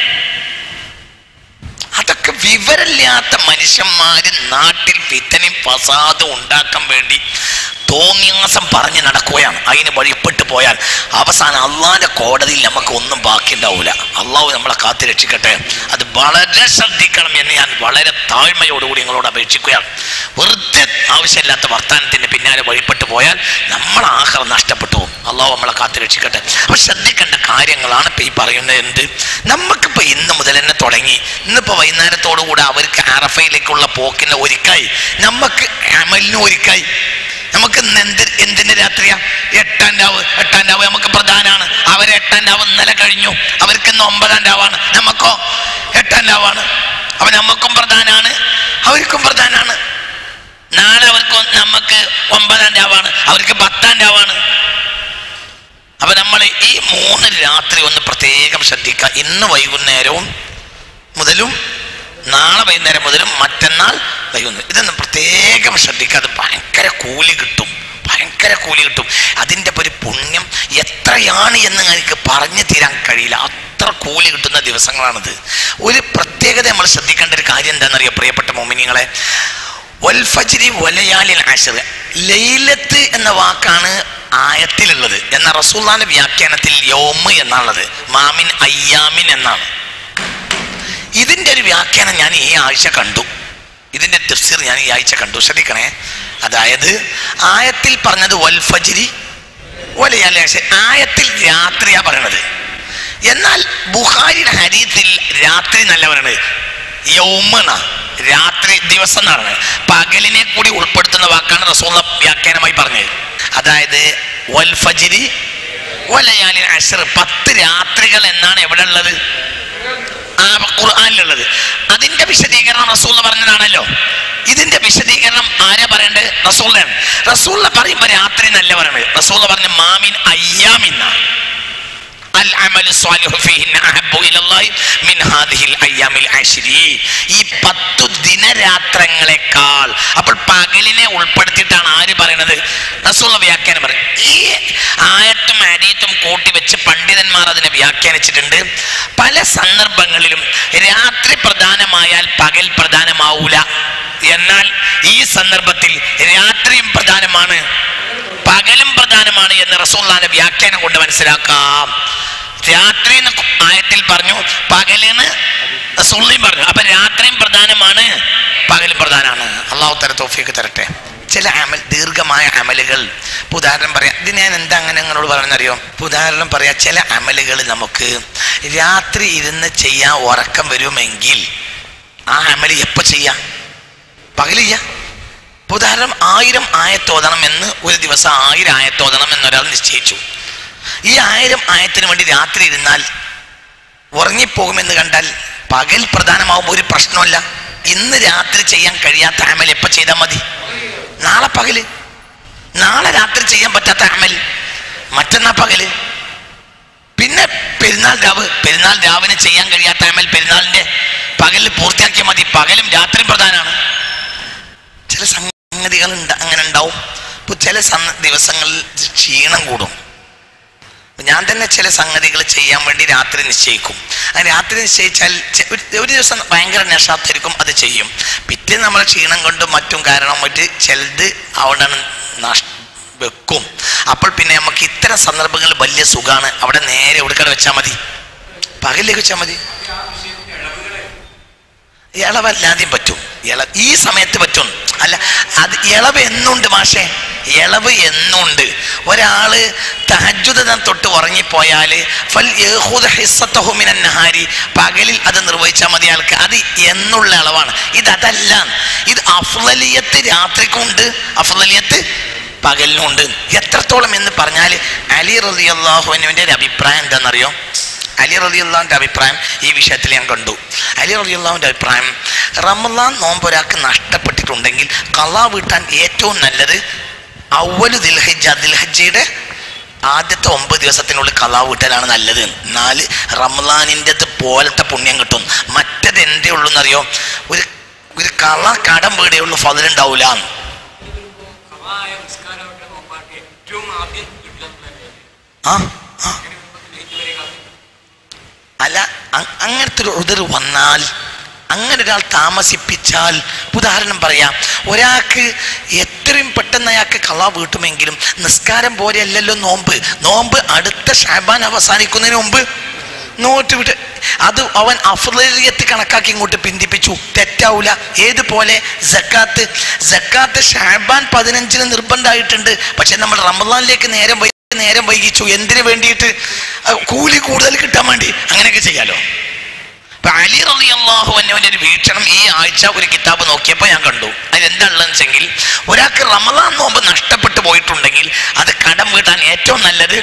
അതൊക്കെ വിവരമില്ലാത്ത മനുഷ്യന്മാര് നാട്ടിൽ ഫിത്തനും ഫസാദും ഉണ്ടാക്കാൻ വേണ്ടി തോന്നിയാസം പറഞ്ഞ് നടക്കുകയാണ് അതിന് വഴിപ്പെട്ട് പോയാൽ അവസാനം അള്ളാന്റെ കോടതിയിൽ നമുക്ക് ഒന്നും ബാക്കി ഉണ്ടാവൂല അള്ളാഹു നമ്മളെ കാത്തു രക്ഷിക്കട്ടെ അത് വളരെ ശ്രദ്ധിക്കണം എന്ന് ഞാൻ വളരെ താഴ്മയോടുകൂടി നിങ്ങളോട് അപേക്ഷിക്കുകയാണ് വെറുതെ ആവശ്യമില്ലാത്ത വർത്താനത്തിന്റെ പിന്നാലെ ആഹ്റം നഷ്ടപ്പെട്ടു അള്ളാഹു നമ്മളെ കാത്തു രക്ഷിക്കട്ടെ അപ്പൊ ശ്രദ്ധിക്കേണ്ട കാര്യങ്ങളാണ് ഇപ്പൊ ഈ പറയുന്നത് എന്ത് നമുക്കിപ്പോ ഇന്ന് മുതൽ തന്നെ തുടങ്ങി ഇന്നിപ്പോ വൈകുന്നേരത്തോടു കൂടെ അവർക്ക് അറഫയിലേക്കുള്ള പോക്കിന് ഒരുക്കായി നമുക്ക് അമലിന് ഒരുക്കായി നമുക്ക് ഇന്ന് എന്ത് എന്തിന്റെ രാത്രിയാ എട്ടാം രാവ് എട്ടാം രാവ് നമുക്ക് പ്രധാനമാണ് അവർ എട്ടാം രാവ് ഇന്നലെ കഴിഞ്ഞു അവർക്ക് ഇന്ന് ഒമ്പതാം രാവാണ് നമുക്കോ എട്ടാം രാവാണ് അപ്പൊ നമുക്കും പ്രധാനമാണ് അവർക്കും പ്രധാനമാണ് നാളെ അവർക്ക് നമുക്ക് ഒമ്പതാം രാവാണ് അവർക്ക് പത്താം രാവാണ് അപ്പൊ നമ്മൾ ഈ മൂന്ന് രാത്രി ഒന്ന് പ്രത്യേകം ശ്രദ്ധിക്കുക ഇന്ന് വൈകുന്നേരവും മുതലും നാളെ വൈകുന്നേരം മുതലും മറ്റന്നാൾ വൈകുന്നേരം ഇതൊന്ന് പ്രത്യേകം ശ്രദ്ധിക്കുക അത് ഭയങ്കര കൂലി കിട്ടും ഭയങ്കര കൂലി കിട്ടും അതിൻ്റെ ഒരു പുണ്യം എത്രയാണ് എന്ന് എനിക്ക് പറഞ്ഞു തീരാൻ കഴിയില്ല അത്ര കൂലി കിട്ടുന്ന ദിവസങ്ങളാണിത് ഒരു പ്രത്യേകത നമ്മൾ ശ്രദ്ധിക്കേണ്ട ഒരു കാര്യം എന്താണെന്നറിയോ പ്രിയപ്പെട്ട മോമിനിങ്ങളെ വൽഫജിരി വലയാലിൻ ആശർ ലൈലത്ത് എന്ന വാക്കാണ് ആയത്തിലുള്ളത് എന്ന റസൂല്ലാന്റെ വ്യാഖ്യാനത്തിൽ യോമ് എന്നാണുള്ളത് മാമിൻ അയ്യാമിൻ എന്നാണ് ഇതിന്റെ ഒരു വ്യാഖ്യാനം ഞാൻ ഈ ആഴ്ച കണ്ടു ഇതിന്റെ തഫ്സീർ ഞാൻ ഈ ആഴ്ച കണ്ടു ശ്രദ്ധിക്കണേ അതായത് ആയത്തിൽ പറഞ്ഞത് വൽഫജിരി വലയാലിൻ ആശർ ആയത്തിൽ രാത്രിയാ പറയണത് എന്നാൽ ബുഖാരിയുടെ ഹരീത്തിൽ രാത്രി നല്ല പറയണത് യൗമന രാത്രി ദിവസം എന്നാണ് പകലിനെ കൂടി ഉൾപ്പെടുത്തുന്ന വാക്കാണ് റസൂള്ള വ്യാഖ്യാനമായി പറഞ്ഞത് അതായത് വൽഫജിരി വലയാലിൻ അഷർ പത്ത് രാത്രികൾ എന്നാണ് എവിടെ ഉള്ളത് ആ ഖുർആനിലുള്ളത് അതിന്റെ വിശദീകരണം റസൂള്ള പറഞ്ഞതാണല്ലോ ഇതിന്റെ വിശദീകരണം ആരാ പറയണ്ടത് റസൂള്ളയാണ് റസൂള്ള പറയുമ്പോ രാത്രി നല്ല പറയണത് റസൂള്ള പറഞ്ഞ മാമിൻ അയ്യാമിന്നാണ് العمل الصالح فيهن أحب إلى الله من هذه الأيام العشر ഈ പത്തു ദിനരാത്രങ്ങളെക്കാൾ അപ്പോൾ പകലിനെ ഉൾപ്പെടുത്തിയിട്ടാണ് ആര് പറയണത് റസൂള്ള വ്യാഖ്യാനം പറയും ഈ ആയത്തും അരീത്തും കൂട്ടി വെച്ച് പണ്ഡിതന്മാർ അതിനെ വ്യാഖ്യാനിച്ചിട്ടുണ്ട് പല സന്ദർഭങ്ങളിലും രാത്രി പ്രധാനമായാൽ പകൽ പ്രധാനമാവൂല എന്നാൽ ഈ സന്ദർഭത്തിൽ രാത്രിയും പ്രധാനമാണ് പകലും പ്രധാനമാണ് എന്ന് റസൂള്ളാന്റെ വ്യാഖ്യാനം കൊണ്ട് മനസ്സിലാക്കാം രാത്രി എന്ന് ആയത്തിൽ പറഞ്ഞു പകലിന് റസൂള്ളയും പറഞ്ഞു അപ്പൊ രാത്രിയും പ്രധാനമാണ് പകലും പ്രധാനമാണ് അള്ളാഹു തര തോഫിക്ക് തരട്ടെ ചില അമൽ ദീർഘമായ അമലുകൾ ഇപ്പൊ ഉദാഹരണം പറയാം ഇത് ഞാൻ എന്താ അങ്ങനെ നിങ്ങളോട് പറയണമെന്നറിയോ ഇപ്പൊ ഉദാഹരണം പറയാം ചില അമലുകൾ നമുക്ക് രാത്രി ഇരുന്ന് ചെയ്യാൻ ഉറക്കം വരുമെങ്കിൽ ആ അമല് എപ്പോ ചെയ്യാം പകല് ചെയ്യാം ഇപ്പൊ ഉദാഹരണം ആയിരം ആയത്തോതണം എന്ന് ഒരു ദിവസം ആയിരം ആയത്തോതണം എന്നൊരാൾ നിശ്ചയിച്ചു ഈ ആയിരം ആയത്തിന് വേണ്ടി രാത്രി ഇരുന്നാൽ ഉറങ്ങിപ്പോകുമെന്ന് കണ്ടാൽ പകൽ പ്രധാനമാവുമ്പോൾ ഒരു പ്രശ്നമല്ല ഇന്ന് രാത്രി ചെയ്യാൻ കഴിയാത്ത അമൽ എപ്പോ ചെയ്താൽ മതി നാളെ പകല് നാളെ രാത്രി ചെയ്യാൻ പറ്റാത്ത അമൽ മറ്റന്നാ പകല് പിന്നെ പെരുന്നാൾ രാവ് പെരുന്നാൾ രാവിനെ ചെയ്യാൻ കഴിയാത്ത അമൽ പെരുന്നാളിന്റെ പകലിൽ പൂർത്തിയാക്കിയാൽ മതി പകലും രാത്രിയും പ്രധാനമാണ് ചില സംഗതികൾ ഉണ്ട് അങ്ങനെ ഉണ്ടാവും ഇപ്പൊ ചില സന്ന- ദിവസങ്ങളിൽ ക്ഷീണം കൂടും അപ്പൊ ഞാൻ തന്നെ ചില സംഗതികൾ ചെയ്യാൻ വേണ്ടി രാത്രി നിശ്ചയിക്കും ആ രാത്രി നിശ്ചയിച്ചാൽ ചെ- ഒരു ഒരു ദിവസം ഭയങ്കര നഷാത്തായിരിക്കും അത് ചെയ്യും പിറ്റേ നമ്മളെ ക്ഷീണം കൊണ്ടും മറ്റും കാരണം മറ്റ് ചിലത് അവിടെ നഷ് വെക്കും അപ്പോൾ പിന്നെ നമുക്ക് ഇത്തരം സന്ദർഭങ്ങളിൽ വലിയ സുഖമാണ് അവിടെ നേരെ എവിടെക്കടെ വെച്ചാൽ മതി പകലിലേക്ക് വെച്ചാൽ മതി ഇളവല്ലാതെയും പറ്റും ഇള ഈ സമയത്ത് പറ്റും അല്ല അത് ഇളവ് എന്നുണ്ട് മാഷേ ഇളവ് എന്നുണ്ട് ഒരാള് തഹജുദം തൊട്ട് ഉറങ്ങിപ്പോയാല് ഫൽ യഖുദ് ഹിസ്സത്തഹു മിനൻ നഹാരി പകലിൽ അത് നിർവഹിച്ചാൽ മതി ആൾക്ക് അത് എന്നുള്ള ഇളവാണ് ഇത് അതല്ല ഇത് അഫ്ലലിയത്ത് രാത്രിക്കുണ്ട് അഫ്ലലിയത്ത് പകലിനുണ്ട് എത്രത്തോളം എന്ന് പറഞ്ഞാൽ അലി റളിയല്ലാഹുവിന്റെ ഒരു അഭിപ്രായം എന്താണെന്നറിയോ അലി റളിയല്ലാഹുവിന്റെ അഭിപ്രായം ഈ വിഷയത്തിൽ ഞാൻ കണ്ടു അലി റളിയല്ലാഹുവിന്റെ അഭിപ്രായം റമദാൻ നോമ്പ് ഒരാൾക്ക് നഷ്ടപ്പെട്ടിട്ടുണ്ടെങ്കിൽ കള്ളാ വീട്ടാൻ ഏറ്റവും നല്ലത് അവല് ദിൽഹജ്ജ ദിൽഹജ്ജയുടെ ആദ്യത്തെ ഒമ്പത് ദിവസത്തിനുള്ളിൽ കലാ വീട്ടലാണ് നല്ലത് എന്നാല് റമദാനിൻ്റെ പോലത്തെ പുണ്യം കിട്ടും മറ്റത് എന്തേ ഉള്ളൂ എന്നറിയോ ഒരു ഒരു കള കടം വീടേ ഉള്ളൂ ഫതിലുണ്ടാവൂല ഖവായ നിസ്കാരമൊക്കെ നോക്കാൻ ഏറ്റവും ആദ്യം കിട്ടുന്നത് ആ ആ അല്ല അ- അങ്ങനത്തെ ഒരു ഉതിർ വന്നാൽ അങ്ങനെ ഒരാൾ താമസിപ്പിച്ചാൽ ഉദാഹരണം പറയാം ഒരാൾക്ക് എത്രയും പെട്ടെന്ന് അയാൾക്ക് കള വീട്ടുമെങ്കിലും നിസ്കാരം പോലെയല്ലല്ലോ നോമ്പ് നോമ്പ് അടുത്ത ഷാബാൻ അവസാനിക്കുന്നതിന് മുമ്പ് നോറ്റ് വിട്ട് അത് അവൻ അഫ്ലിയത്ത് കണക്കാക്കി ഇങ്ങോട്ട് പിന്തിപ്പിച്ചു തെറ്റാവൂല ഏതുപോലെ ജക്കാത്ത് ജക്കാത്ത് ഷാബാൻ പതിനഞ്ചിന് നിർബന്ധമായിട്ടുണ്ട് പക്ഷെ നമ്മൾ റമദാനിലേക്ക് നേരം വൈകി നേരം വൈകിച്ചു എന്തിനു വേണ്ടിയിട്ട് അഹ് കൂലി കൂടുതൽ കിട്ടാൻ വേണ്ടി അങ്ങനെയൊക്കെ ചെയ്യാലോ അപ്പൊ അലി റലി അള്ളാഹു എന്നവന്റെ ഒരു വീക്ഷണം ഈ ആഴ്ച ഒരു കിതാബ് നോക്കിയപ്പോൾ ഞാൻ കണ്ടു അതിലെന്താണെന്ന് വെച്ചെങ്കിൽ ഒരാൾക്ക് റമദാൻ നോമ്പ് നഷ്ടപ്പെട്ടു പോയിട്ടുണ്ടെങ്കിൽ അത് കടം വീട്ടാൻ ഏറ്റവും നല്ലത്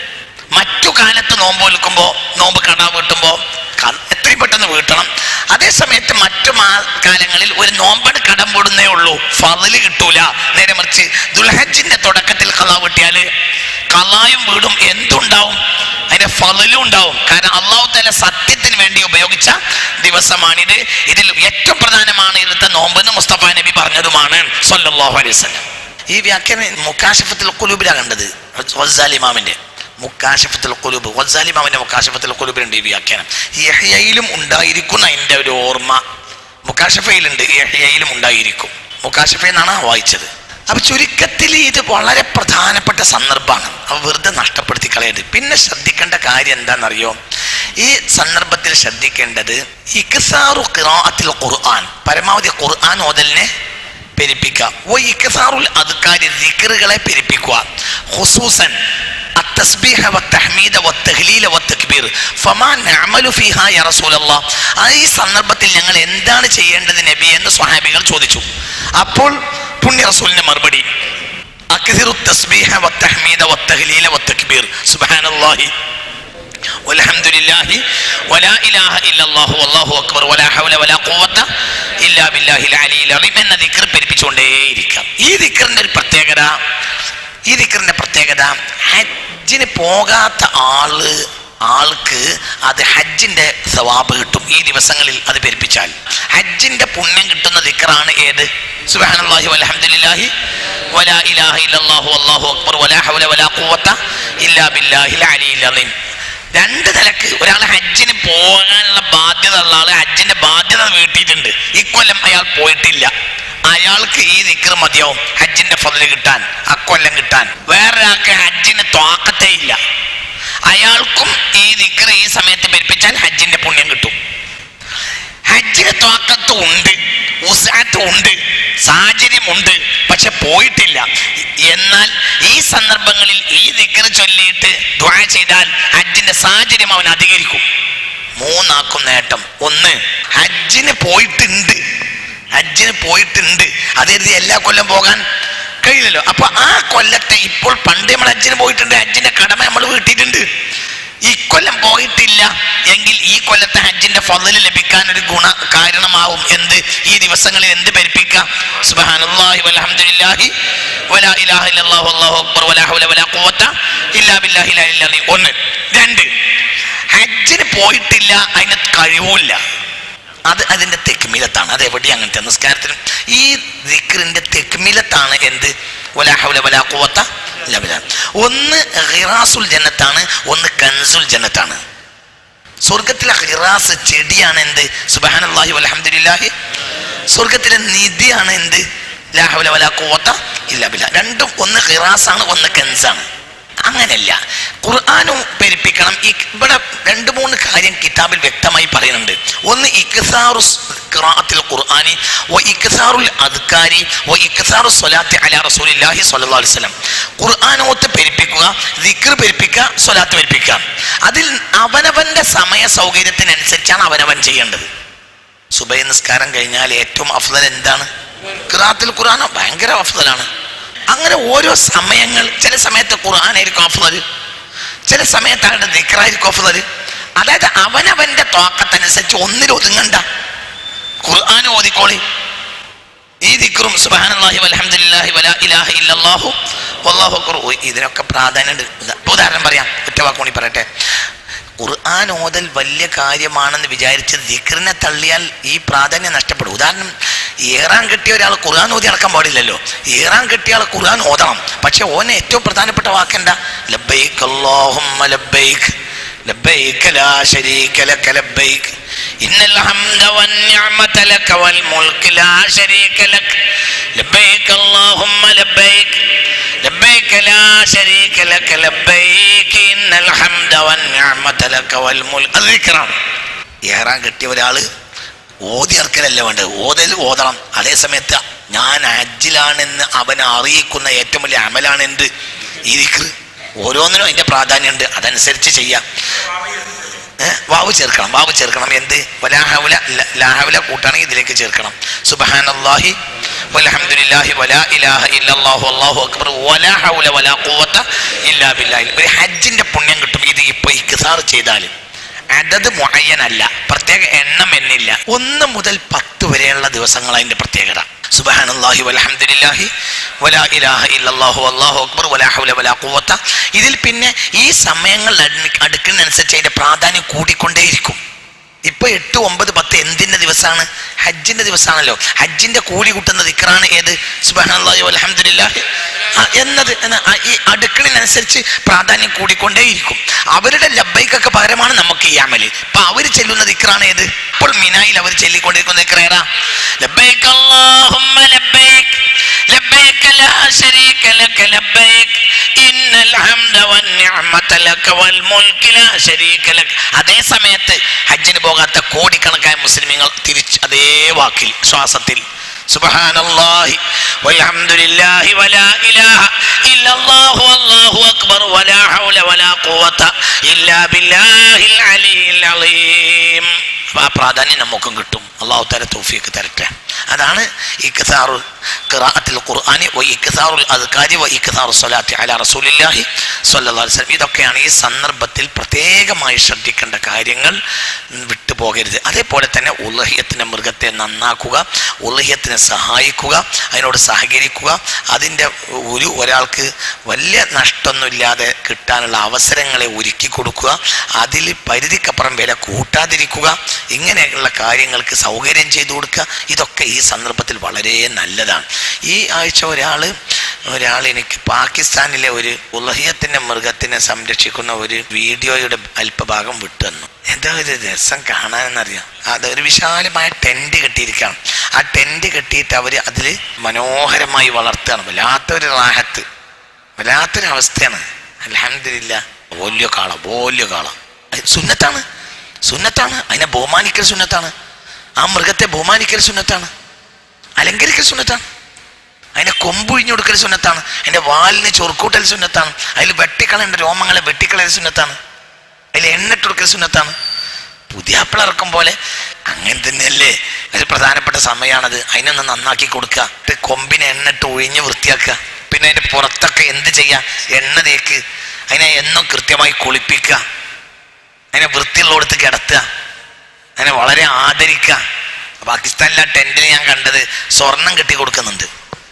മറ്റു കാലത്ത് നോമ്പ് വിൽക്കുമ്പോൾ നോമ്പ് കട വീട്ടുമ്പോൾ എത്രയും പെട്ടെന്ന് വീട്ടണം അതേ സമയത്ത് മറ്റു മാ കാലങ്ങളിൽ ഒരു നോമ്പട് കടം വീടുന്നേ ഉള്ളൂ ഫതില് കിട്ടൂല നേരെ മറിച്ച് ദുൽഹജിന്റെ തുടക്കത്തിൽ കഥ വീട്ടിയാല് കലായും വീടും എന്തുണ്ടാവും അതിന്റെ ഫതിലും ഉണ്ടാവും കാരണം അള്ളാഹു തല സത്യത്തിന് വേണ്ടി ഉപയോഗിച്ച ദിവസമാണിത് ഇതിൽ ഏറ്റവും പ്രധാനമാണ് ഇന്നത്തെ നോമ്പെന്ന് മുസ്തഫ നബി പറഞ്ഞതുമാണ് സല്ലല്ലാഹു അലൈഹി വസല്ലം ഈ വ്യാഖ്യാനം മുക്കാശഫത്തിൽ കുലൂബിലാണ് കണ്ടത് വസാലിമാമിന്റെ മുക്കാശഫത്തുൽ കുലൂബ് വസാലിമാമിന്റെ മുക്കാശഫത്തുൽ കുലൂബിലുണ്ട് ഈ വ്യാഖ്യാനം യഹ്യയിലും ഉണ്ടായിരിക്കുന്ന അതിന്റെ ഒരു ഓർമ്മ മുക്കാശഫയിലുണ്ട് യഹ്യയിലും ഉണ്ടായിരിക്കും മുക്കാശഫ എന്നാണ് വായിച്ചത് അപ്പൊ ചുരുക്കത്തിൽ ഇത് വളരെ പ്രധാനപ്പെട്ട സന്ദർഭമാണ് അപ്പൊ വെറുതെ നഷ്ടപ്പെടുത്തി കളയരുത് പിന്നെ ശ്രദ്ധിക്കേണ്ട കാര്യം എന്താണെന്നറിയോ ഈ സന്ദർഭത്തിൽ ശ്രദ്ധിക്കേണ്ടത് ഇക്സാറു ഖിറാഅത്തിൽ ഖുർആൻ പരമാവധി ഖുർആൻ ഓതലിനെ പെരുപ്പിക്കുക ഓ ഇക്സാറുൽ അതുക്കാരി ദിക്റുകളെ പെരുപ്പിക്കുക ഹുസൂസൻ التسبيح والتحميد والتهليل والتكبير فما نعمل فيها يا رسول الله ആ ഈ സന്ദർഭത്തിൽ ഞങ്ങൾ എന്താണ് ചെയ്യേണ്ടത് നബി എന്ന് സ്വഹാബികൾ ചോദിച്ചു അപ്പോൾ പുണ്യ റസൂലിന്റെ മറുപടി അക്സിറു തസ്ബീഹ വത്തഹ്മീദ വത്തഹ്ലീല വത്തക്ബീർ സുബ്ഹാനല്ലാഹി والحمد لله ولا إله إلا الله والله أكبر ولا حول ولا قوة إلا بالله العلي العظيم എന്ന ദിക്ർ പെരുപ്പിച്ചുകൊണ്ടേയിരിക്കാം ഈ ദിക്റിന്റെ ഒരു പ്രത്യേകത ഈ ദിക്റിന്റെ പ്രത്യേകത ഹജ്ജിന് പോകാത്ത ആള് ആൾക്ക് അത് ഹജ്ജിന്റെ സവാബ് കിട്ടും ഈ ദിവസങ്ങളിൽ അത് പെരുപ്പിച്ചാൽ ഹജ്ജിന്റെ പുണ്യം കിട്ടുന്ന ദിക്റാണ് ഏത് സുബ്ഹാനല്ലാഹി വൽഹംദുലില്ലാഹി വലാ ഇലാഹ ഇല്ലല്ലാഹു വല്ലാഹു അക്ബർ വലാ ഹൗല വലാ ഖുവത ഇല്ലാ ബില്ലാഹിൽ അലിയിൽ അലീം രണ്ട് നിലക്ക് ഒരാൾ ഹജ്ജിന് പോകാനുള്ള ബാധ്യത ഉള്ള ആള് ഹജ്ജിന്റെ ബാധ്യത വീട്ടിയിട്ടുണ്ട് ഇക്കൊല്ലം അയാൾ പോയിട്ടില്ല അയാൾക്ക് ഈ നിക്കർ മതിയാവും ഹജ്ജിന്റെ ഫതില് കിട്ടാൻ അക്കൊല്ലം കിട്ടാൻ വേറൊരാൾക്ക് ഹജ്ജിന് ത്വാക്കത്തേ ഇല്ല അയാൾക്കും ഈ നിക്കർ ഈ സമയത്ത് പെരുപ്പിച്ചാൽ ഹജ്ജിന്റെ പുണ്യം കിട്ടും ഹജ്ജിന് ത്വാക്കത്തും ഉണ്ട് ഉസാത്തും ഉണ്ട് സാഹചര്യമുണ്ട് പക്ഷെ പോയിട്ടില്ല എന്നാൽ ഈ സന്ദർഭങ്ങളിൽ ഈ ദിക്കർ ചൊല്ലിയിട്ട് ദ്വാ ചെയ്താൽ ഹജ്ജിന്റെ സാഹചര്യം അവൻ അധികരിക്കും മൂന്നാക്കും നേട്ടം ഒന്ന് ഹജ്ജിന് പോയിട്ടുണ്ട് ഹജ്ജിന് പോയിട്ടുണ്ട് അതായത് എല്ലാ കൊല്ലം പോകാൻ കഴിയില്ലല്ലോ അപ്പൊ ആ കൊല്ലത്തെ ഇപ്പോൾ പണ്ട് നമ്മൾ ഹജ്ജിന് പോയിട്ടുണ്ട് ഹജ്ജിന്റെ കടമ നമ്മൾ വീട്ടിയിട്ടുണ്ട് ഇക്കൊല്ലം പോയിട്ടില്ല എങ്കിൽ ഈ കൊല്ലത്തെ ഹജ്ജിന്റെ ഫضല് ലഭിക്കാൻ ഒരു ഗുണ കാരണമാവും എന്ത് ഈ ദിവസങ്ങളിൽ എന്ത് പെരുപ്പിക്കാം സുബ്ഹാനല്ലാഹി വൽഹംദുലില്ലാഹി വലാ ഇലാഹ ഇല്ലല്ലാഹു വല്ലാഹു അക്ബർ വലാ ഹൗല വലാ ഖുവത ഇല്ലാ ബില്ലാഹിൽ അലിയിൽ അലീം ഒന്ന് രണ്ട് ഹജ്ജിന് പോയിട്ടില്ല അതിന് കഴിവില്ല അത് അതിന്റെ തെക്കുമിലത്താണ് അത് എവിടെ അങ്ങനത്തെ നിസ്കാരത്തിനും ഈ ദിക്റിന്റെ തെക്കുമിലത്താണ് എന്ത് വലാ ഹൗല വലാ ഖുവത ഇല്ലാ ബില്ലാഹ്. ഒന്ന് ഹിറാസുൽ ജന്നത്താണ് ഒന്ന് കൻസുൽ ജന്നത്താണ് സ്വർഗത്തിലെ ഹിറാസ് ചെടിയാണ് എന്ത് സുബഹാനല്ലാഹി വൽഹംദുലില്ലാഹി സ്വർഗത്തിലെ നിധിയാണ് എന്ത് ലാ ഹൗല വലാ ഖുവത ഇല്ലാ ബില്ലാഹ്. രണ്ടും ഒന്ന് ഹിറാസാണ് ഒന്ന് കൻസാണ് അങ്ങനല്ല ഖുർആാനും പെരുപ്പിക്കണം ഈ ഇവിടെ രണ്ട് മൂന്ന് കാര്യം കിതാബിൽ വ്യക്തമായി പറയുന്നുണ്ട് ഒന്ന് ഇക്സാറു ഖിറാഅത്തിൽ ഖുർആനി വ ഇക്സാറുൽ അദ്കാരി വ ഇക്സാറു സ്വലാത്തി അലാ റസൂലില്ലാഹി സ്വല്ലല്ലാഹു അലൈഹി വസല്ലം ഖുർആനോത്ത് പെരുപ്പിക്കുക ദിക്ർ പെരുപ്പിക്കുക സ്വലാത്ത് പെരുപ്പിക്കുക അതിൽ അവനവന്റെ സമയ സൗകര്യത്തിനനുസരിച്ചാണ് അവനവൻ ചെയ്യേണ്ടത് സുബൈ നിസ്കാരം കഴിഞ്ഞാൽ ഏറ്റവും അഫ്ദൽ എന്താണ് ഖിറാത്തിൽ ഖുർആൻ ഭയങ്കര അഫ്ദലാണ് അങ്ങനെ ഓരോ സമയങ്ങൾ ചില സമയത്ത് ഖുർആനായിരിക്കും അഫ്ദൽ ചില സമയത്ത് അവരുടെ ദിക്റായിരിക്കും അഫ്ദൽ അതായത് അവനവന്റെ തോക്കത്തനുസരിച്ച് ഒന്നിൽ ഒതുങ്ങണ്ട ഖുർആൻ ഓതിക്കോളി ഈ ദിക്റും സുബ്ഹാനല്ലാഹി വൽഹംദുലില്ലാഹി വലാ ഇലാഹ ഇല്ലല്ലാഹു വല്ലാഹു അക്ബർ ഓ, ഇതിനൊക്കെ പ്രാധാന്യമുണ്ട് ഉദാ- ഉദാഹരണം പറയാം ഒറ്റ വാക്കുകൂടി പറയട്ടെ ഖുർആൻ ഓതൽ വലിയ കാര്യമാണെന്ന് വിചാരിച്ച് ദിക്റിനെ തള്ളിയാൽ ഈ പ്രാധാന്യം നഷ്ടപ്പെടും ഉദാഹരണം ഏറാൻ കിട്ടിയ ഒരാൾ ഖുർആൻ ഓതി നടക്കാൻ പാടില്ലല്ലോ ഏറാൻ കിട്ടിയ ആൾ ഖുർആൻ ഓതണം പക്ഷെ ഓന് ഏറ്റവും പ്രധാനപ്പെട്ട വാക്കെന്താ ലബ്ബൈക്ക് അല്ലാഹുമ്മ ലബ്ബൈക്ക് لبيك لا شريك لك لبيك إن الحمد والنعمة لك والملك لا شريك لك لبيك اللهم لبيك لبيك ലബ്ബൈക ലാ ശരീക ലക ലബ്ബൈക ഇന്നൽ ഹംദ വന്നിഅമത ലക വൽ മുൽക്ക് അത് ദിക്റാണ് ഏറാൻ കിട്ടിയ ഒരാള് ഓതി ഇറക്കലല്ല വേണ്ടത് ഓതൽ ഓതണം അതേ സമയത്ത് ഞാൻ ഹജ്ജിലാണെന്ന് അവനെ അറിയിക്കുന്ന ഏറ്റവും വലിയ അമലാണ് എന്ത് ഈ ദിക്ർ ഓരോന്നിനും അതിന്റെ പ്രാധാന്യമുണ്ട് അതനുസരിച്ച് ചെയ്യാം ഏ? വാവ് ചേർക്കണം വാവ് ചേർക്കണം എന്ത് വലാഹവല ലാഹവല കൂട്ടാണെങ്കിൽ ഇതിലേക്ക് ചേർക്കണം സുബ്ഹാനല്ലാഹി വൽഹംദുലില്ലാഹി വലാ ഇലാഹ ഇല്ലല്ലാഹു അല്ലാഹു അക്ബർ വലാ ഹൗല വലാ ഖുവത ഇല്ലാ ബില്ലാഹി ഒരു ഹജ്ജിന്റെ പുണ്യം കിട്ടും ഇത് ഇപ്പൊ ഇക്സാർ ചെയ്താൽ അതത് മുഅയ്യനല്ല പ്രത്യേക എണ്ണം എന്നില്ല ഒന്ന് മുതൽ പത്ത് വരെയുള്ള ദിവസങ്ങൾ അതിന്റെ പ്രത്യേകത സുബ്ഹാനല്ലാഹി വൽഹംദുലില്ലാഹി വലാ ഇലാഹ ഇല്ലല്ലാഹു അല്ലാഹു അക്ബർ വലാ ഹൗല വലാ ഖുവത ഇതിൽ പിന്നെ ഈ സമയങ്ങൾ അടു- അടുക്കുന്നതനുസരിച്ച് അതിന്റെ പ്രാധാന്യം കൂടിക്കൊണ്ടേയിരിക്കും ഇപ്പൊ എട്ട് ഒമ്പത് പത്ത് എന്തിന്റെ ദിവസമാണ് ഹജ്ജിന്റെ ദിവസമാണല്ലോ ഹജ്ജിന്റെ കൂലി കൂട്ടുന്ന ദിക്റാണ് ഏത് സുബ്ഹാനല്ലാഹി വൽഹംദുലില്ലാഹി ആ, എന്നത് എന്ന ആ ഈ അടുക്കളിനനുസരിച്ച് പ്രാധാന്യം കൂടിക്കൊണ്ടേയിരിക്കും അവരുടെ ലബ്ബൈക്കൊക്കെ പകരമാണ് നമുക്ക് ഈ അമല് ഇപ്പൊ അവർ ചെല്ലുന്ന ദിക്റാണ് ഏത് ഇപ്പോൾ മിനായിൽ അവർ ചൊല്ലിക്കൊണ്ടിരിക്കുന്ന ദിക്റ ഏതാ ലബ്ബൈക അല്ലാഹുമ്മ ലബ്ബൈക് ലബ്ബൈക ലാ ശരീക ലക ലബ്ബൈക് ഇന്നൽ ഹംദ വന്നിഅമത ലക വൽ മുൽക്ക് ലാ ശരീക ലക അതേ സമയത്ത് ഹജ്ജിന് പോകാത്ത കോടിക്കണക്കായ മുസ്ലിമീങ്ങൾ തിരിച്ച് അതേ വാക്കിൽ ശ്വാസത്തിൽ സുബ്ഹാനല്ലാഹി വൽഹംദുലില്ലാഹി വലാ ഇലാഹ ഇല്ലല്ലാഹു അല്ലാഹു അക്ബർ വലാ ഹൗല വലാ ഖുവത ഇല്ലാ ബില്ലാഹിൽ അലിയിൽ അലീം അപ്പൊ ആ പ്രാധാന്യം നമുക്കും കിട്ടും അള്ളാഹു തല തൗഫീക്ക് തരട്ടെ അതാണ് ഇക്സാറു ഖിറാഅത്തിൽ ഖുർആനി വ ഇക്സാറുൽ അദ്കാരി വ ഇക്സാറു സ്വലാത്തി അലാ റസൂലില്ലാഹി സ്വല്ലല്ലാഹു അലൈഹി വസല്ലം ഇതൊക്കെയാണ് ഈ സന്ദർഭത്തിൽ പ്രത്യേകമായി ശ്രദ്ധിക്കേണ്ട കാര്യങ്ങൾ വിട്ടുപോകരുത് അതേപോലെ തന്നെ ഉലഹിയത്തിൻ്റെ മൃഗത്തെ നന്നാക്കുക ഉലഹിയത്തിനെ സഹായിക്കുക അതിനോട് സഹകരിക്കുക അതിൻ്റെ ഒരു ഒരാൾക്ക് വലിയ നഷ്ടമൊന്നുമില്ലാതെ കിട്ടാനുള്ള അവസരങ്ങളെ ഒരുക്കി കൊടുക്കുക അതിൽ പരിധിക്കപ്പുറം വില കൂട്ടാതിരിക്കുക ഇങ്ങനെയുള്ള കാര്യങ്ങൾക്ക് സൗകര്യം ചെയ്തു കൊടുക്കുക ഇതൊക്കെ ഈ സന്ദർഭത്തിൽ വളരെ നല്ലതാണ് ഈ ആഴ്ച ഒരാൾ ഒരാൾ എനിക്ക് പാകിസ്ഥാനിലെ ഒരു ഉലഹിയത്തിൻ്റെ മൃഗത്തിനെ സംരക്ഷിക്കുന്ന ഒരു വീഡിയോയുടെ അല്പഭാഗം വിട്ടു തന്നു എന്താ ഒരു രസം കാണാനെന്നറിയാം അത് ഒരു വിശാലമായ ടെന്റ് കെട്ടിയിരിക്കുകയാണ് ആ ടെന്റ് കെട്ടിയിട്ട് അവർ അതിൽ മനോഹരമായി വളർത്തുകയാണ് വല്ലാത്തൊരു റാഹത്ത് വല്ലാത്തൊരു അവസ്ഥയാണ് അലഹമില്ല വലിയ കാള വലിയ കാള അത് സുന്നത്താണ് സുന്നത്താണ് അതിനെ ബഹുമാനിക്കൽ സുന്നത്താണ് ആ മൃഗത്തെ ബഹുമാനിക്കൽ സുന്നത്താണ് അലങ്കരിക്കൽ സുന്നത്താണ് അതിന്റെ കൊമ്പൊഴിഞ്ഞു കൊടുക്കൽ സുന്നത്താണ് അതിന്റെ വാലിന് ചൊറുക്കൂട്ടൽ സുന്നത്താണ് അതിൽ വെട്ടിക്കളേണ്ട രോമങ്ങളെ വെട്ടിക്കളയൽ സുന്നത്താണ് അതിൽ എണ്ണിട്ട് കൊടുക്കൽ സുന്നത്താണ് പുതിയാപ്പിള ഇറക്കും പോലെ അങ്ങനെ തന്നെയല്ലേ ഒരു പ്രധാനപ്പെട്ട സമയമാണത് അതിനൊന്ന് നന്നാക്കി കൊടുക്കുക എന്നിട്ട് കൊമ്പിനെ എണ്ണിട്ട് ഒഴിഞ്ഞ് വൃത്തിയാക്കുക പിന്നെ അതിന്റെ പുറത്തൊക്കെ എന്ത് ചെയ്യാ എണ്ണ തേക്ക് അതിനെ എന്നും കൃത്യമായി കുളിപ്പിക്കുക അതിനെ വൃത്തിയുള്ളടത്ത് കിടത്തുക അതിനെ വളരെ ആദരിക്കുക പാകിസ്ഥാനിലെ ടെന്റിൽ ഞാൻ കണ്ടത് സ്വർണം കെട്ടി കൊടുക്കുന്നുണ്ട്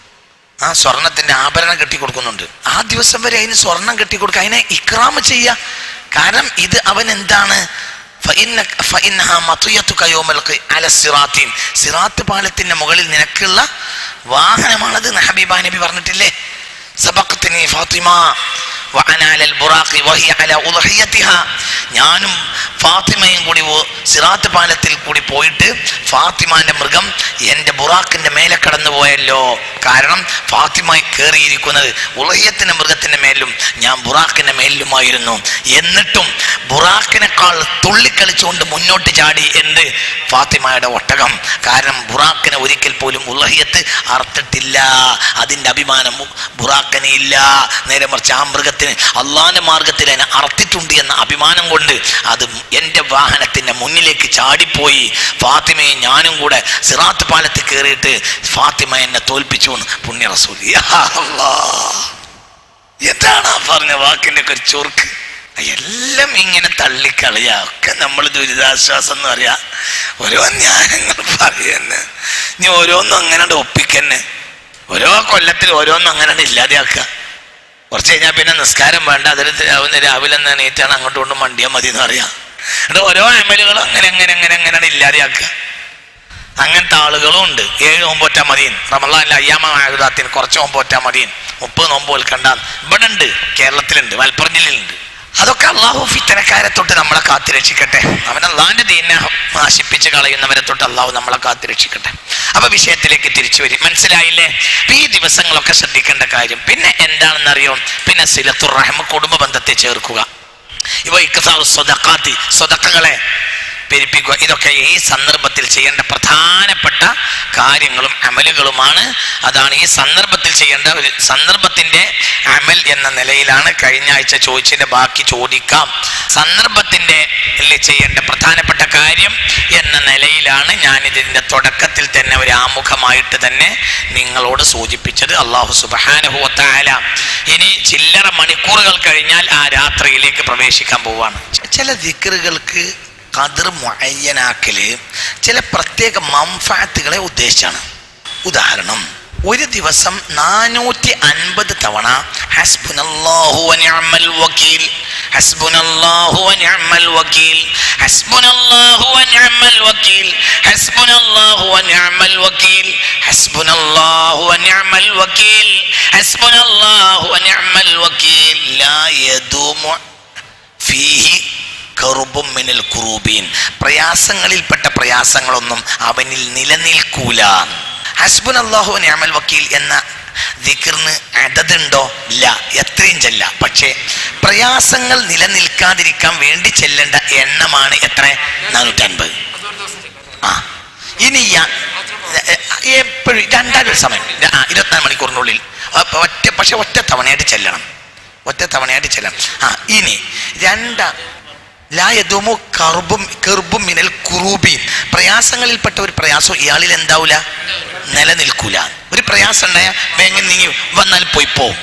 ആ സ്വർണത്തിന്റെ ആഭരണം കെട്ടി കൊടുക്കുന്നുണ്ട് ആ ദിവസം വരെ അതിന് സ്വർണം കെട്ടി കൊടുക്കുക അതിനെ ഇക്രാമ് ചെയ്യുക കാരണം ഇത് അവൻ എന്താണ് ഫഇന്ന- ഫഇന്നഹ മത്വയത്തുക യൗമൽ ഖി- അല സിറാത്തീൻ. സിറാത്ത് പാലത്തിന്റെ മുകളിൽ നിനക്കുള്ള വാഹനമാണത് ഹബീബ നബി പറഞ്ഞിട്ടില്ലേ സബഖ്തനി ഫാത്തിമ വഅന അലൽ ബുറാഖി വഹിയ അല ഉദ്ഹിയതിഹ ഞാനും ഫാത്തിമയും കൂടി ഓ- സിറാത്ത് പാലത്തിൽ കൂടി പോയിട്ട് ഫാത്തിമാന്റെ മൃഗം എൻ്റെ ബുറാക്കിന്റെ മേലെ കടന്നു പോയല്ലോ കാരണം ഫാത്തിമ കയറിയിരിക്കുന്നത് ഉലഹിയത്തിന്റെ മൃഗത്തിന്റെ മേലും ഞാൻ ബുറാക്കിന്റെ മേലിലുമായിരുന്നു എന്നിട്ടും ബുറാക്കിനേക്കാൾ തുള്ളിക്കളിച്ചുകൊണ്ട് മുന്നോട്ട് ചാടി എന്ത് ഫാത്തിമയുടെ ഒട്ടകം കാരണം ബുറാക്കിനെ ഒരിക്കൽ പോലും ഉലഹിയത്ത് അറുത്തിട്ടില്ല അതിന്റെ അഭിമാനം ബുറാക്കന് ഇല്ല നേരെ മറിച്ച് ആ മൃഗത്തിന് അള്ളാന്റെ മാർഗത്തിൽ അതിനെ അർത്തിട്ടുണ്ട് എന്ന അഭിമാനം കൊണ്ട് അത് എൻ്റെ വാഹനത്തിന്റെ മുന്നിലേക്ക് ചാടിപ്പോയി ഫാത്തിമയും ഞാനും കൂടെ സിറാത്ത് പാലത്തിൽ കയറിയിട്ട് ഫാത്തിമ എന്നെ തോൽപ്പിച്ചു എന്ന് പുണ്യ റസൂൽ യാ അല്ലാ. എന്താണ് ആ പറഞ്ഞ വാക്കിന്റെ ഒക്കെ ഒരു ചൊർക്ക് എല്ലാം ഇങ്ങനെ തള്ളിക്കളയാ ഒക്കെ നമ്മൾ ദുരിതാശ്വാസം എന്ന് പറയാ ഓരോ ന്യായങ്ങൾ പറയുന്നു നീ ഓരോന്നും അങ്ങനെ ഒപ്പിക്കന്നെ ഓരോ കൊല്ലത്തിൽ ഓരോന്നും അങ്ങനെ ഇല്ലാതെയാക്കുക കുറച്ച് കഴിഞ്ഞാൽ പിന്നെ നിസ്കാരം വേണ്ട അതിൽ രാവിലെ രാവിലെ തന്നെ എണീറ്റാണ് അങ്ങോട്ടും കൊണ്ടും മണ്ടിയാൽ മതി എന്ന് പറയാം എന്നിട്ട് ഓരോ അമലുകളും അങ്ങനെ അങ്ങനെ അങ്ങനെ അങ്ങനെ ഇല്ലാതെയാക്കുക അങ്ങനത്തെ ആളുകളും ഉണ്ട് ഏഴ് നോമ്പോറ്റാ മതിയും റമലാനിലെ അയ്യാമായുധാത്തിന് കുറച്ച് നോമ്പോറ്റാ മതിയും മുപ്പത് നോമ്പ് വിൽക്കണ്ട ഇവിടെ ഉണ്ട് കേരളത്തിലുണ്ട് മലപ്പുറം ജില്ലയിലുണ്ട് അതൊക്കെ അള്ളാഹു ഫിത്തനക്കാരെ തൊട്ട് നമ്മളെ കാത്തു രക്ഷിക്കട്ടെ അവൻ അള്ളാഹിന്റെ ദീനെ നാശിപ്പിച്ച് കളയുന്നവരെ തൊട്ട് അള്ളാഹു നമ്മളെ കാത്തു രക്ഷിക്കട്ടെ അപ്പൊ വിഷയത്തിലേക്ക് തിരിച്ചു വരും മനസ്സിലായില്ലേ അപ്പൊ ഈ ദിവസങ്ങളൊക്കെ ശ്രദ്ധിക്കേണ്ട കാര്യം പിന്നെ എന്താണെന്നറിയോ പിന്നെ സിലത്തുർ റഹ്മ കുടുംബ ബന്ധത്തെ ചേർക്കുക ഇവ ഇക്കസാവ് സ്വതക്കാത്തി സ്വതക്കകളെ പെരുപ്പിക്കുക ഇതൊക്കെ ഈ സന്ദർഭത്തിൽ ചെയ്യേണ്ട പ്രധാനപ്പെട്ട കാര്യങ്ങളും അമലുകളുമാണ് അതാണ് ഈ സന്ദർഭത്തിൽ ചെയ്യേണ്ട ഒരു സന്ദർഭത്തിന്റെ അമൽ എന്ന നിലയിലാണ് കഴിഞ്ഞ ആഴ്ച ചോദിച്ചതിന്റെ ബാക്കി ചോദിക്കാം സന്ദർഭത്തിന്റെ ല് ചെയ്യേണ്ട പ്രധാനപ്പെട്ട കാര്യം എന്ന നിലയിലാണ് ഞാൻ ഇതിന്റെ തുടക്കത്തിൽ തന്നെ ഒരു ആമുഖമായിട്ട് തന്നെ നിങ്ങളോട് സൂചിപ്പിച്ചത് അള്ളാഹു സുബാനുഭവത്തായ ഇനി ചില്ലറ മണിക്കൂറുകൾ കഴിഞ്ഞാൽ ആ രാത്രിയിലേക്ക് പ്രവേശിക്കാൻ പോവാണ് ചില ദിക്കറുകൾക്ക് കതിർ മുഅയ്യനാക്കല് ചില പ്രത്യേക മംഫാത്തുകളെ ഉദ്ദേശിച്ചാണ് ഉദാഹരണം ഒരു ദിവസം നാനൂറ്റി അൻപത് തവണ ഹസ്ബുനല്ലാഹു വനിഅമൽ വക്കീൽ ഹസ്ബുനല്ലാഹു വനിഅമൽ വക്കീൽ ഹസ്ബുനല്ലാഹു വനിഅമൽ വക്കീൽ ഹസ്ബുനല്ലാഹു വനിഅമൽ വക്കീൽ ഹസ്ബുനല്ലാഹു വനിഅമൽ വക്കീൽ ഹസ്ബുനല്ലാഹു വനിഅമൽ വക്കീൽ ലാ യദൂമു ഫീഹി കറുബും മിനൽ കുറൂബീൻ പ്രയാസങ്ങളിൽപ്പെട്ട പ്രയാസങ്ങളൊന്നും അവനിൽ നിലനിൽക്കൂല ഹസ്ബുൻ അള്ളാഹു നിഅമൽ വക്കീൽ എന്ന ദിക്റിന് അതതുണ്ടോ ഇല്ല എത്രയും ചെല്ല പക്ഷേ പ്രയാസങ്ങൾ നിലനിൽക്കാതിരിക്കാൻ വേണ്ടി ചെല്ലേണ്ട എണ്ണമാണ് എത്ര നാനൂറ്റൻപത് അതൊരു ദിവസം ചെയ്യും ആ ഇനി എപ്പോഴും രണ്ടാം ഒരു സമയം ആ ഇരുപത്തിനാല് മണിക്കൂറിനുള്ളിൽ അപ്പൊ ഒറ്റ പക്ഷെ ഒറ്റ തവണയായിട്ട് ചെല്ലണം ഒറ്റ തവണയായിട്ട് ചെല്ലണം ആ ഇനി രണ്ട ലായതുമോ കറുബും കെറുബും മിനൽ കുറൂബീൻ പ്രയാസങ്ങളിൽപ്പെട്ട ഒരു പ്രയാസം ഇയാളിൽ എന്താവൂല നിലനിൽക്കൂല ഒരു പ്രയാസം ഉണ്ടായ വേഗം നീങ്ങി വന്നാൽ പോയി പോവും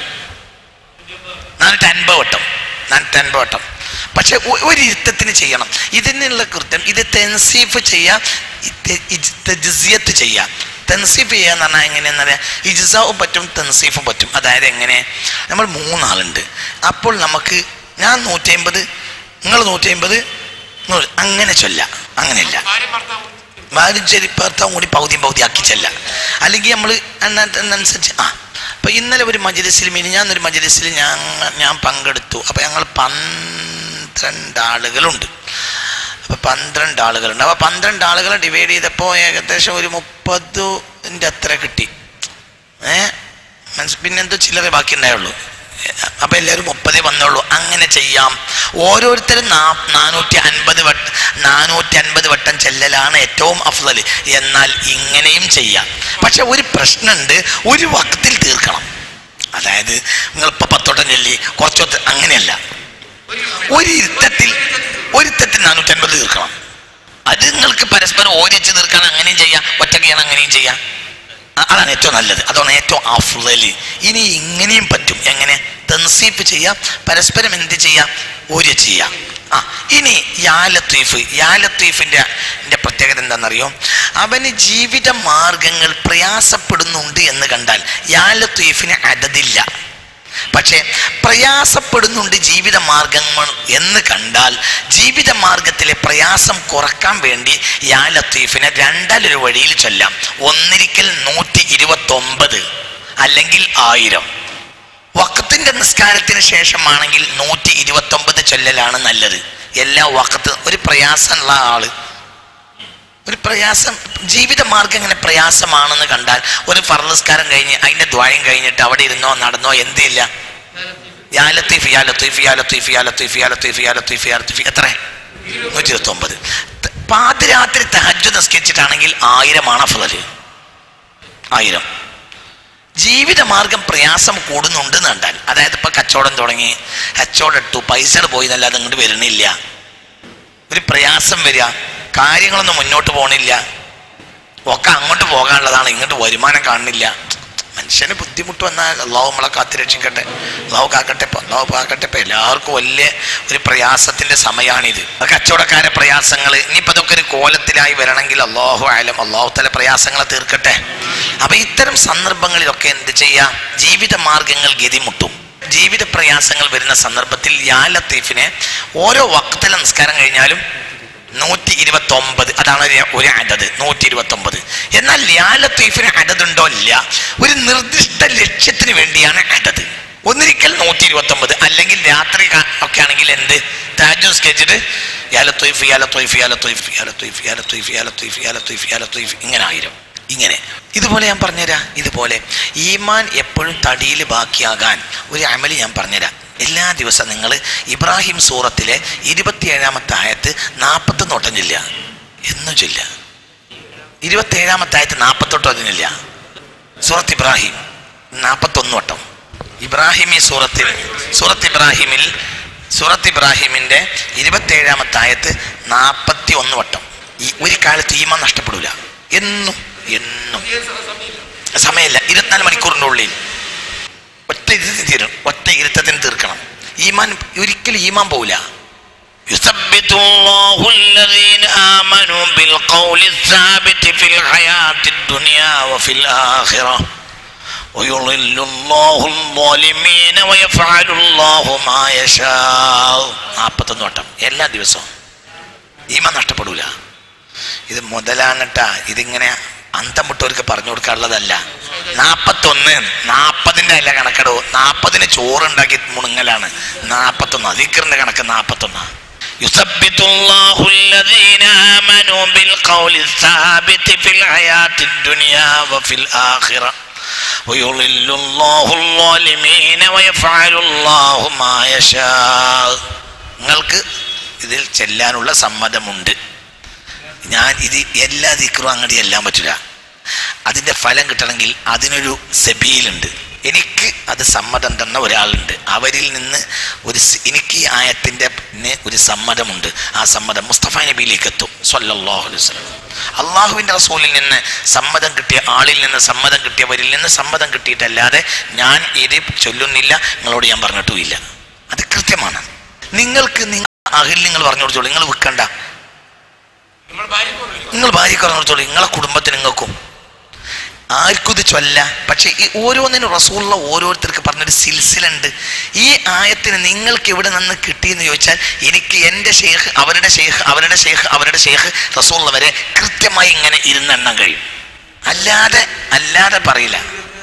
നാനൂറ്റി അൻപത് വട്ടം നാനൂറ്റി അൻപത് വട്ടം പക്ഷെ ഒ- ഒരു ഇരുത്തത്തിന് ചെയ്യണം ഇതിനുള്ള കൃത്യം ഇത് തെൻസീഫ് ചെയ്യാം തജിസിയത്ത് ചെയ്യാം തെൻസീഫ് ചെയ്യാന്ന് പറഞ്ഞാൽ എങ്ങനെയെന്ന് പറയാം ഇജ്സാവും പറ്റും തെൻസീഫും പറ്റും അതായത് എങ്ങനെ നമ്മൾ മൂന്നാളുണ്ട് അപ്പോൾ നമുക്ക് ഞാൻ നൂറ്റി അമ്പത് നിങ്ങൾ നൂറ്റി അമ്പത് അങ്ങനെ ചൊല്ല അങ്ങനെയല്ല ഭാര്യ ഭർത്താവും ഭാര്യയും ശരി ഭർത്താവും കൂടി പകുതിയും പകുതി ആക്കി ചെല്ല അല്ലെങ്കിൽ നമ്മൾ അനുസരിച്ച് ആ അപ്പൊ ഇന്നലെ ഒരു മജലിസിൽ മിനിഞ്ഞാന്നൊരു മജലിസിൽ ഞാൻ ഞാൻ പങ്കെടുത്തു അപ്പൊ ഞങ്ങൾ പന്ത്രണ്ട് ആളുകളുണ്ട് അപ്പൊ പന്ത്രണ്ട് ആളുകളുണ്ട് അപ്പൊ പന്ത്രണ്ട് ആളുകളെ ഡിവൈഡ് ചെയ്തപ്പോൾ ഏകദേശം ഒരു മുപ്പതിൻ്റെ അത്ര കിട്ടി ഏ മനസ്സ് പിന്നെന്തോ ചില്ലറ ബാക്കി ഉണ്ടായുള്ളൂ അപ്പൊ എല്ലാവരും മുപ്പതേ വന്നുള്ളൂ അങ്ങനെ ചെയ്യാം ഓരോരുത്തരും നാ നാനൂറ്റി അൻപത് വട്ടം നാനൂറ്റി അൻപത് വട്ടം ചെല്ലലാണ് ഏറ്റവും അഫ്ലൽ എന്നാൽ ഇങ്ങനെയും ചെയ്യാം പക്ഷെ ഒരു പ്രശ്നമുണ്ട് ഒരു വക്തിൽ തീർക്കണം അതായത് നിങ്ങൾ ഇപ്പൊ പത്തോട്ടം ചൊല്ലി കുറച്ചൊത്ത് അങ്ങനെയല്ല ഒരു ഇരുത്തത്തിൽ ഒരു ഇരുത്തത്തിൽ നാനൂറ്റി അൻപത് തീർക്കണം അത് നിങ്ങൾക്ക് പരസ്പരം ഓരിച്ച് തീർക്കാൻ അങ്ങനെയും ചെയ്യാം ഒറ്റയ്ക്കാണ് അങ്ങനെയും ചെയ്യാം അ- അതാണ് ഏറ്റവും നല്ലത് അതാണ് ഏറ്റവും അഫ്ലല് ഇനി ഇങ്ങനെയും പറ്റും എങ്ങനെ തൻസീഫ് ചെയ്യാം പരസ്പരം എന്ത് ചെയ്യാം ഒരു ചെയ്യാം ആ ഇനി യാ ലത്തീഫ് യാ ലത്തീഫിന്റെ ന്റെ പ്രത്യേകത എന്താണെന്നറിയോ അവന് ജീവിത മാർഗങ്ങൾ പ്രയാസപ്പെടുന്നുണ്ട് എന്ന് കണ്ടാൽ യാ ലത്തീഫിന് അതതില്ല പക്ഷേ പ്രയാസപ്പെടുന്നുണ്ട് ജീവിത മാർഗങ്ങൾ എന്ന് കണ്ടാൽ ജീവിത മാർഗത്തിലെ പ്രയാസം കുറക്കാൻ വേണ്ടി യാ ലത്തീഫിനെ രണ്ടാലൊരു വഴിയിൽ ചൊല്ലാം ഒന്നിരിക്കൽ നൂറ്റി ഇരുപത്തൊമ്പത് അല്ലെങ്കിൽ ആയിരം വക്കത്തിന്റെ നിസ്കാരത്തിന് ശേഷമാണെങ്കിൽ നൂറ്റി ഇരുപത്തൊമ്പത് ചൊല്ലലാണ് നല്ലത് എല്ലാ വക്കത്ത് ഒരു പ്രയാസമുള്ള ആള് ഒരു പ്രയാസം ജീവിത മാർഗം ഇങ്ങനെ പ്രയാസമാണെന്ന് കണ്ടാൽ ഒരു ഫർനിസ്കാരം കഴിഞ്ഞ് അതിന്റെ ദ്വായം കഴിഞ്ഞിട്ട് അവിടെ ഇരുന്നോ നടന്നോ എന്തില്ല യാ ലത്തീഫ് യാ ലത്തീഫ് യാ ലത്തീഫ് യാ ലത്തീഫ് യാ ലത്തീഫ് യാ ലത്തീഫ് യാ ലത്തീഫ് എത്ര നൂറ്റി ഇരുപത്തി ഒമ്പത് പാതിരാത്രി തഹജ് നിസ്കരിച്ചിട്ടാണെങ്കിൽ ആയിരമാണ് അഫ്ലല് ആയിരം ജീവിത മാർഗം പ്രയാസം കൂടുന്നുണ്ട് എന്ന് കണ്ടാൽ അതായത് ഇപ്പൊ കച്ചവടം തുടങ്ങി കച്ചവടം ഇട്ടു പൈസ പോയി എന്നല്ലാതെ ഇങ്ങോട്ട് വരണില്ല ഒരു പ്രയാസം വരിക കാര്യങ്ങളൊന്നും മുന്നോട്ട് പോകണില്ല ഒക്കെ അങ്ങോട്ട് പോകാനുള്ളതാണ് ഇങ്ങോട്ട് വരുമാനം കാണുന്നില്ല മനുഷ്യന് ബുദ്ധിമുട്ട് വന്നാൽ അള്ളാഹു നമ്മളെ കാത്തിരക്ഷിക്കട്ടെ അള്ളാഹു കാക്കട്ടെ ഇപ്പൊ അള്ളാഹു കാക്കട്ടെ ഇപ്പൊ എല്ലാവർക്കും വലിയ ഒരു പ്രയാസത്തിന്റെ സമയമാണിത് അത് കച്ചവടക്കാരെ പ്രയാസങ്ങൾ ഇനിയിപ്പോ അതൊക്കെ ഒരു കോലത്തിലായി വരണമെങ്കിൽ അള്ളാഹു ആയാലും അള്ളാഹു തല പ്രയാസങ്ങളെ തീർക്കട്ടെ അപ്പൊ ഇത്തരം സന്ദർഭങ്ങളിലൊക്കെ എന്ത് ചെയ്യാം ജീവിത മാർഗങ്ങൾ ഗതിമുട്ടും ജീവിത പ്രയാസങ്ങൾ വരുന്ന സന്ദർഭത്തിൽ യാ ലത്തീഫിനെ ഓരോ വക്തല നിസ്കാരം കഴിഞ്ഞാലും നൂറ്റി ഇരുപത്തി ഒമ്പത് അതാണ് ഒരു- ഒരു അടത് നൂറ്റി ഇരുപത്തി ഒമ്പത് എന്നാൽ യാ ലത്തീഫിന് അടതുണ്ടോ ഇല്ല ഒരു നിർദ്ദിഷ്ട ലക്ഷ്യത്തിന് വേണ്ടിയാണ് അടത് ഒന്നിരിക്കൽ നൂറ്റി ഇരുപത്തി ഒമ്പത് അല്ലെങ്കിൽ രാത്രി കാ- ഒക്കെ ആണെങ്കിൽ എന്ത് താജു സ്കെച്ചിട്ട് യാലത്തൊയ്ഫ് യാലത്തൊയ്ഫ് യാലത്തൊയ്ഫ് യാലത്തൊയ്ഫ് യാലത്തൊയ്ഫ് യാലത്തൊയ്ഫ് യാലത്തൊയ്ഫ് യാലത്തൊയ്ഫ് ഇങ്ങനെ ആയിരം ഇങ്ങനെ ഇതുപോലെ ഞാൻ പറഞ്ഞുതരാം ഇതുപോലെ ഈമാൻ എപ്പോഴും തടിയിൽ ബാക്കിയാകാൻ ഒരു അമല് ഞാൻ പറഞ്ഞുതരാം എല്ലാ ദിവസവും നിങ്ങൾ ഇബ്രാഹിം സൂറത്തിലെ ഇരുപത്തിയേഴാമത്തെ ആയത്ത് നാൽപ്പത്തൊന്ന് വട്ടം ചൊല്ലുക എന്നും ചൊല്ലുക ഇരുപത്തിയേഴാമത്തെ ആയത്ത് നാൽപ്പത്തൊട്ട് വചനില്ല സൂറത്ത് ഇബ്രാഹിം നാൽപ്പത്തൊന്ന് വട്ടം ഇബ്രാഹിം ഈ സൂറത്തിൽ സൂറത്ത് ഇബ്രാഹിമിൽ സൂറത്ത് ഇബ്രാഹിമിന്റെ ഇരുപത്തിയേഴാമത്തെ ആയത്ത് നാൽപ്പത്തി ഒന്ന് വട്ടം ഈ ഒരു കാലത്ത് ഈമ നഷ്ടപ്പെടൂല എന്നും എന്നും സമയമില്ല ഇരുപത്തിനാല് മണിക്കൂറിൻ്റെ ഉള്ളിൽ ഒറ്റ ഇരുത്തത്തിന് തീരും ഒറ്റ ഇരുത്തത്തിന് തീർക്കണം ഈമാൻ ഒരിക്കലും ഈമാൻ പോവില്ല يثبت الله الذين آمنوا بالقول الثابت في الحياة الدنيا وفي الآخرة ويضل الله الظالمين ويفعل الله ما يشاء നാൽപ്പത്തൊന്ന് വട്ടം എല്ലാ ദിവസവും ഈമ നഷ്ടപ്പെടൂല ഇത് മുതലാണിട്ടാ ഇതിങ്ങനെ അന്തം വിട്ടവർക്ക് പറഞ്ഞു കൊടുക്കാനുള്ളതല്ല നാപ്പത്തൊന്ന് നാപ്പതിന്റെ അല്ല കണക്കെടോ നാപ്പതിന് ചോറുണ്ടാക്കി മുണുങ്ങലാണ് നാപ്പത്തൊന്ന് അതിക്കറിന്റെ കണക്ക് നാപ്പത്തൊന്നാ يثبت الله الذين آمنوا بالقول الثابت في الحياة الدنيا وفي الآخرة ويضل الله الظالمين ويفعل الله ما يشاء നിങ്ങൾക്ക് ഇതിൽ ചെല്ലാനുള്ള സമ്മതമുണ്ട് ഞാൻ ഇത് എല്ലാ ദിക്കറും അങ്ങോട്ട് ചെല്ലാൻ പറ്റില്ല അതിൻ്റെ ഫലം കിട്ടണമെങ്കിൽ അതിനൊരു സെബിയിലുണ്ട് എനിക്ക് അത് സമ്മതം തന്ന ഒരാളുണ്ട് അവരിൽ നിന്ന് ഒരു സ് എനിക്ക് ഈ ആയത്തിൻ്റെ പിന്നെ ഒരു സമ്മതമുണ്ട് ആ സമ്മതം മുസ്തഫ നബിയിലേക്ക് എത്തും സല്ലല്ലാഹു അലൈഹി വസല്ലം അള്ളാഹുവിൻ്റെ റസൂലിൽ നിന്ന് സമ്മതം കിട്ടിയ ആളിൽ നിന്ന് സമ്മതം കിട്ടിയവരിൽ നിന്ന് സമ്മതം കിട്ടിയിട്ടല്ലാതെ ഞാൻ ഇത് ചൊല്ലുന്നില്ല നിങ്ങളോട് ഞാൻ പറഞ്ഞിട്ടുമില്ല അത് കൃത്യമാണ് നിങ്ങൾക്ക് നിങ്ങൾ അഹിൽ നിങ്ങൾ പറഞ്ഞു കൊടുത്തോളൂ നിങ്ങൾ വിൽക്കണ്ട നമ്മൾ ഭാര്യക്ക് കൊണ്ടുവരും നിങ്ങൾ ഭാര്യക്ക് പറഞ്ഞു കൊടുത്തോളൂ നിങ്ങളെ കുടുംബത്തിന് നിങ്ങൾക്കും ആർക്കും ഇത് ചൊല്ല പക്ഷെ ഈ ഓരോന്നിനും റസൂള്ള ഓരോരുത്തർക്ക് പറഞ്ഞൊരു സിൽസിലുണ്ട് ഈ ആയത്തിന് നിങ്ങൾക്ക് എവിടെ നിന്ന് കിട്ടിയെന്ന് ചോദിച്ചാൽ എനിക്ക് എൻ്റെ ഷെയ്ഖ് അവരുടെ ഷെയ്ഖ് അവരുടെ ഷെയ്ഖ് അവരുടെ ഷെയ്ഖ് റസൂള്ള വരെ കൃത്യമായി ഇങ്ങനെ ഇരുന്നെണ്ണം കഴിയും അല്ലാതെ അല്ലാതെ പറയില്ല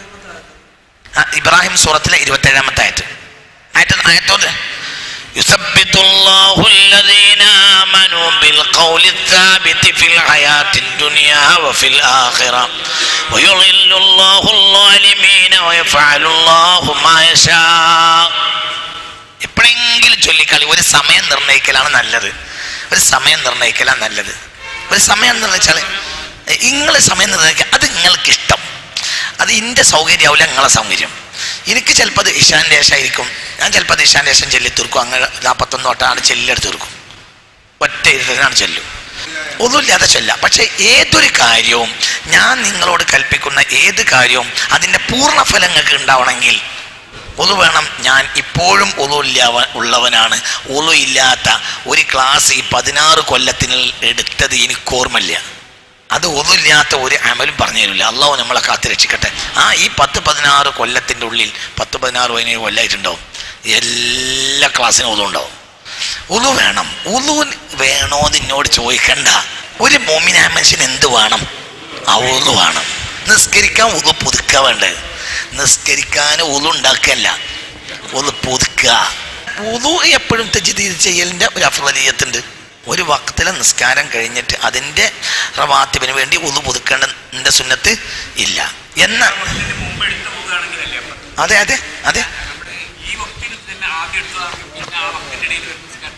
ആ, ഇബ്രാഹിം സൂറത്തിലെ ഇരുപത്തേഴാമത്തെ ആയത്ത് ആയത്ത് ആയത്തോട് يثبت الله الذين آمنوا بالقول الثابت في الحياة الدنيا وفي الآخرة ويضل الله الظالمين ويفعل الله ما يشاء എപ്പോഴെങ്കിലും ചൊല്ലിക്കളി ഒരു സമയം നിർണ്ണയിക്കലാണ് നല്ലത് ഒരു സമയം നിർണ്ണയിക്കലാണ് നല്ലത് ഒരു സമയം നിർണ്ണയിച്ചാൽ നിങ്ങൾ സമയം നിർണ്ണയിക്കുക അത് നിങ്ങൾക്ക് ഇഷ്ടം അത് എൻ്റെ സൗകര്യമാവില്ല നിങ്ങളെ സൗകര്യം എനിക്ക് ചിലപ്പോൾ അത് ഇഷാൻ്റെ ശേഷമായിരിക്കും ഞാൻ ചിലപ്പോൾ അത് ഇഷാൻ്റെ ശേഷം ചെല്ലി തീർക്കും അങ്ങനെ നാൽപ്പത്തൊന്ന് തൊട്ടാണ് ചെല്ലെടുത്ത് തീർക്കും ഒറ്റ ഇരുത്തത്തിനാണ് ചെല്ലും ഒന്നുമില്ലാതെ ചൊല്ലാം പക്ഷെ ഏതൊരു കാര്യവും ഞാൻ നിങ്ങളോട് കൽപ്പിക്കുന്ന ഏത് കാര്യവും അതിൻ്റെ പൂർണ്ണഫലം നിങ്ങൾക്ക് ഉണ്ടാവണമെങ്കിൽ ഒതു വേണം ഞാൻ ഇപ്പോഴും ഒതു ഇല്ല ഉള്ളവനാണ് ഒതു ഇല്ലാത്ത ഒരു ക്ലാസ് ഈ പതിനാറ് കൊല്ലത്തിന് എടുത്തത് എനിക്ക് ഓർമ്മയില്ല അത് ഒന്നുമില്ലാത്ത ഒരു അമലും പറഞ്ഞു തരില്ല അള്ളാഹു നമ്മളെ കാത്തു രക്ഷിക്കട്ടെ ആ ഈ പത്ത് പതിനാറ് കൊല്ലത്തിൻ്റെ ഉള്ളിൽ പത്ത് പതിനാറ് പതിനേഴ് കൊല്ലമായിട്ടുണ്ടാവും എല്ലാ ക്ലാസ്സിനും ഒതു ഉണ്ടാവും ഉളു വേണം ഉളു വേണോ എന്ന് എന്നോട് ചോദിക്കണ്ട ഒരു മോമിനായ മനുഷ്യൻ എന്ത് വേണം ആ ഉളു വേണം നിസ്കരിക്കാൻ ഉളു പുതുക്കുക വേണ്ടത് നിസ്കരിക്കാൻ ഉളു ഉണ്ടാക്കല്ല ഉളു പുതുക്കുക ഉളു എപ്പോഴും തെജിദീദ് ചെയ്യലിൻ്റെ ഒരു അഫലീയത്തുണ്ട് ഒരു വക്തിലെ നിസ്കാരം കഴിഞ്ഞിട്ട് അതിൻ്റെ റവാത്തിബിന് വേണ്ടി ഉളു പുതുക്കേണ്ട സുന്നത്ത് ഇല്ല എന്ന ഇതിന് മുമ്പ് എടുത്തു പോകുകയാണെങ്കിലല്ലേ അപ്പം അതെ അതെ അതെ നമ്മുടെ ഈ വക്തിൽ തന്നെ ആദ്യം എടുത്തതാണെങ്കിൽ പിന്നെ ആ വക്തിൻ്റെ ഇടയിൽ ഒരു നിസ്കാരം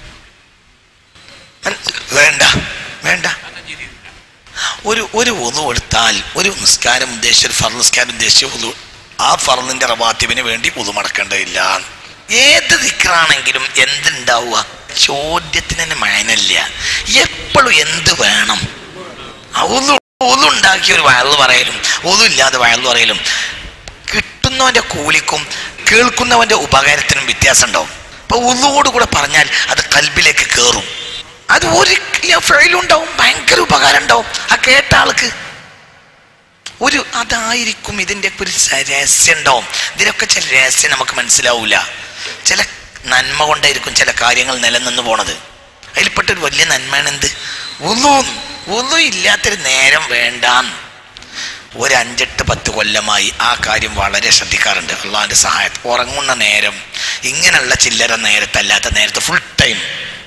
വേണ്ട വേണ്ട അതാ ചെയ്തില്ല ഒരു ഒരു ഒതു എടുത്താൽ ഒരു നിസ്കാരം ഉദ്ദേശിച്ച ഒരു ഫർ നിസ്കാരം ഉദ്ദേശിച്ച ഒതു ആ ഫർലിന്റെ റവാത്തിബിന് വേണ്ടി ഒതു മടക്കേണ്ടതില്ല ഏത് ദിക്റാണെങ്കിലും എന്തുണ്ടാവുക ചോദ്യത്തിന് തന്നെ മഴനല്ല എപ്പോഴും എന്ത് വേണം ഒതു ഒതുണ്ടാക്കിയ ഒരു വയറു പറയലും ഒതുമില്ലാതെ വയറു പറയലും കിട്ടുന്നവന്റെ കൂലിക്കും കേൾക്കുന്നവന്റെ ഉപകാരത്തിനും വ്യത്യാസം ഉണ്ടാവും അപ്പൊ ഉള്ളോട് കൂടെ പറഞ്ഞാൽ അത് കൽബിലേക്ക് കയറും അത് ഒരു ഫെയിലുണ്ടാവും ഭയങ്കര ഉപകാരം ഉണ്ടാവും ആ കേട്ട ആൾക്ക് ഒരു അതായിരിക്കും ഇതിൻ്റെ ഒരു സ- രഹസ്യം ഉണ്ടാവും ഇതിനൊക്കെ ചില രഹസ്യം നമുക്ക് മനസ്സിലാവൂല ചില നന്മ കൊണ്ടായിരിക്കും ചില കാര്യങ്ങൾ നിലനിന്ന് പോണത് അതിൽപ്പെട്ടൊരു വലിയ നന്മയാണ് എന്ത് ഉളു ഉളു ഇല്ലാത്തൊരു നേരം വേണ്ടാം ഒരു അഞ്ചെട്ട് പത്ത് കൊല്ലമായി ആ കാര്യം വളരെ ശ്രദ്ധിക്കാറുണ്ട് അള്ളാഹിൻ്റെ സഹായത്ത് ഉറങ്ങുന്ന നേരം ഇങ്ങനെയുള്ള ചില്ലറ നേരത്തല്ലാത്ത നേരത്തെ ഫുൾ ടൈം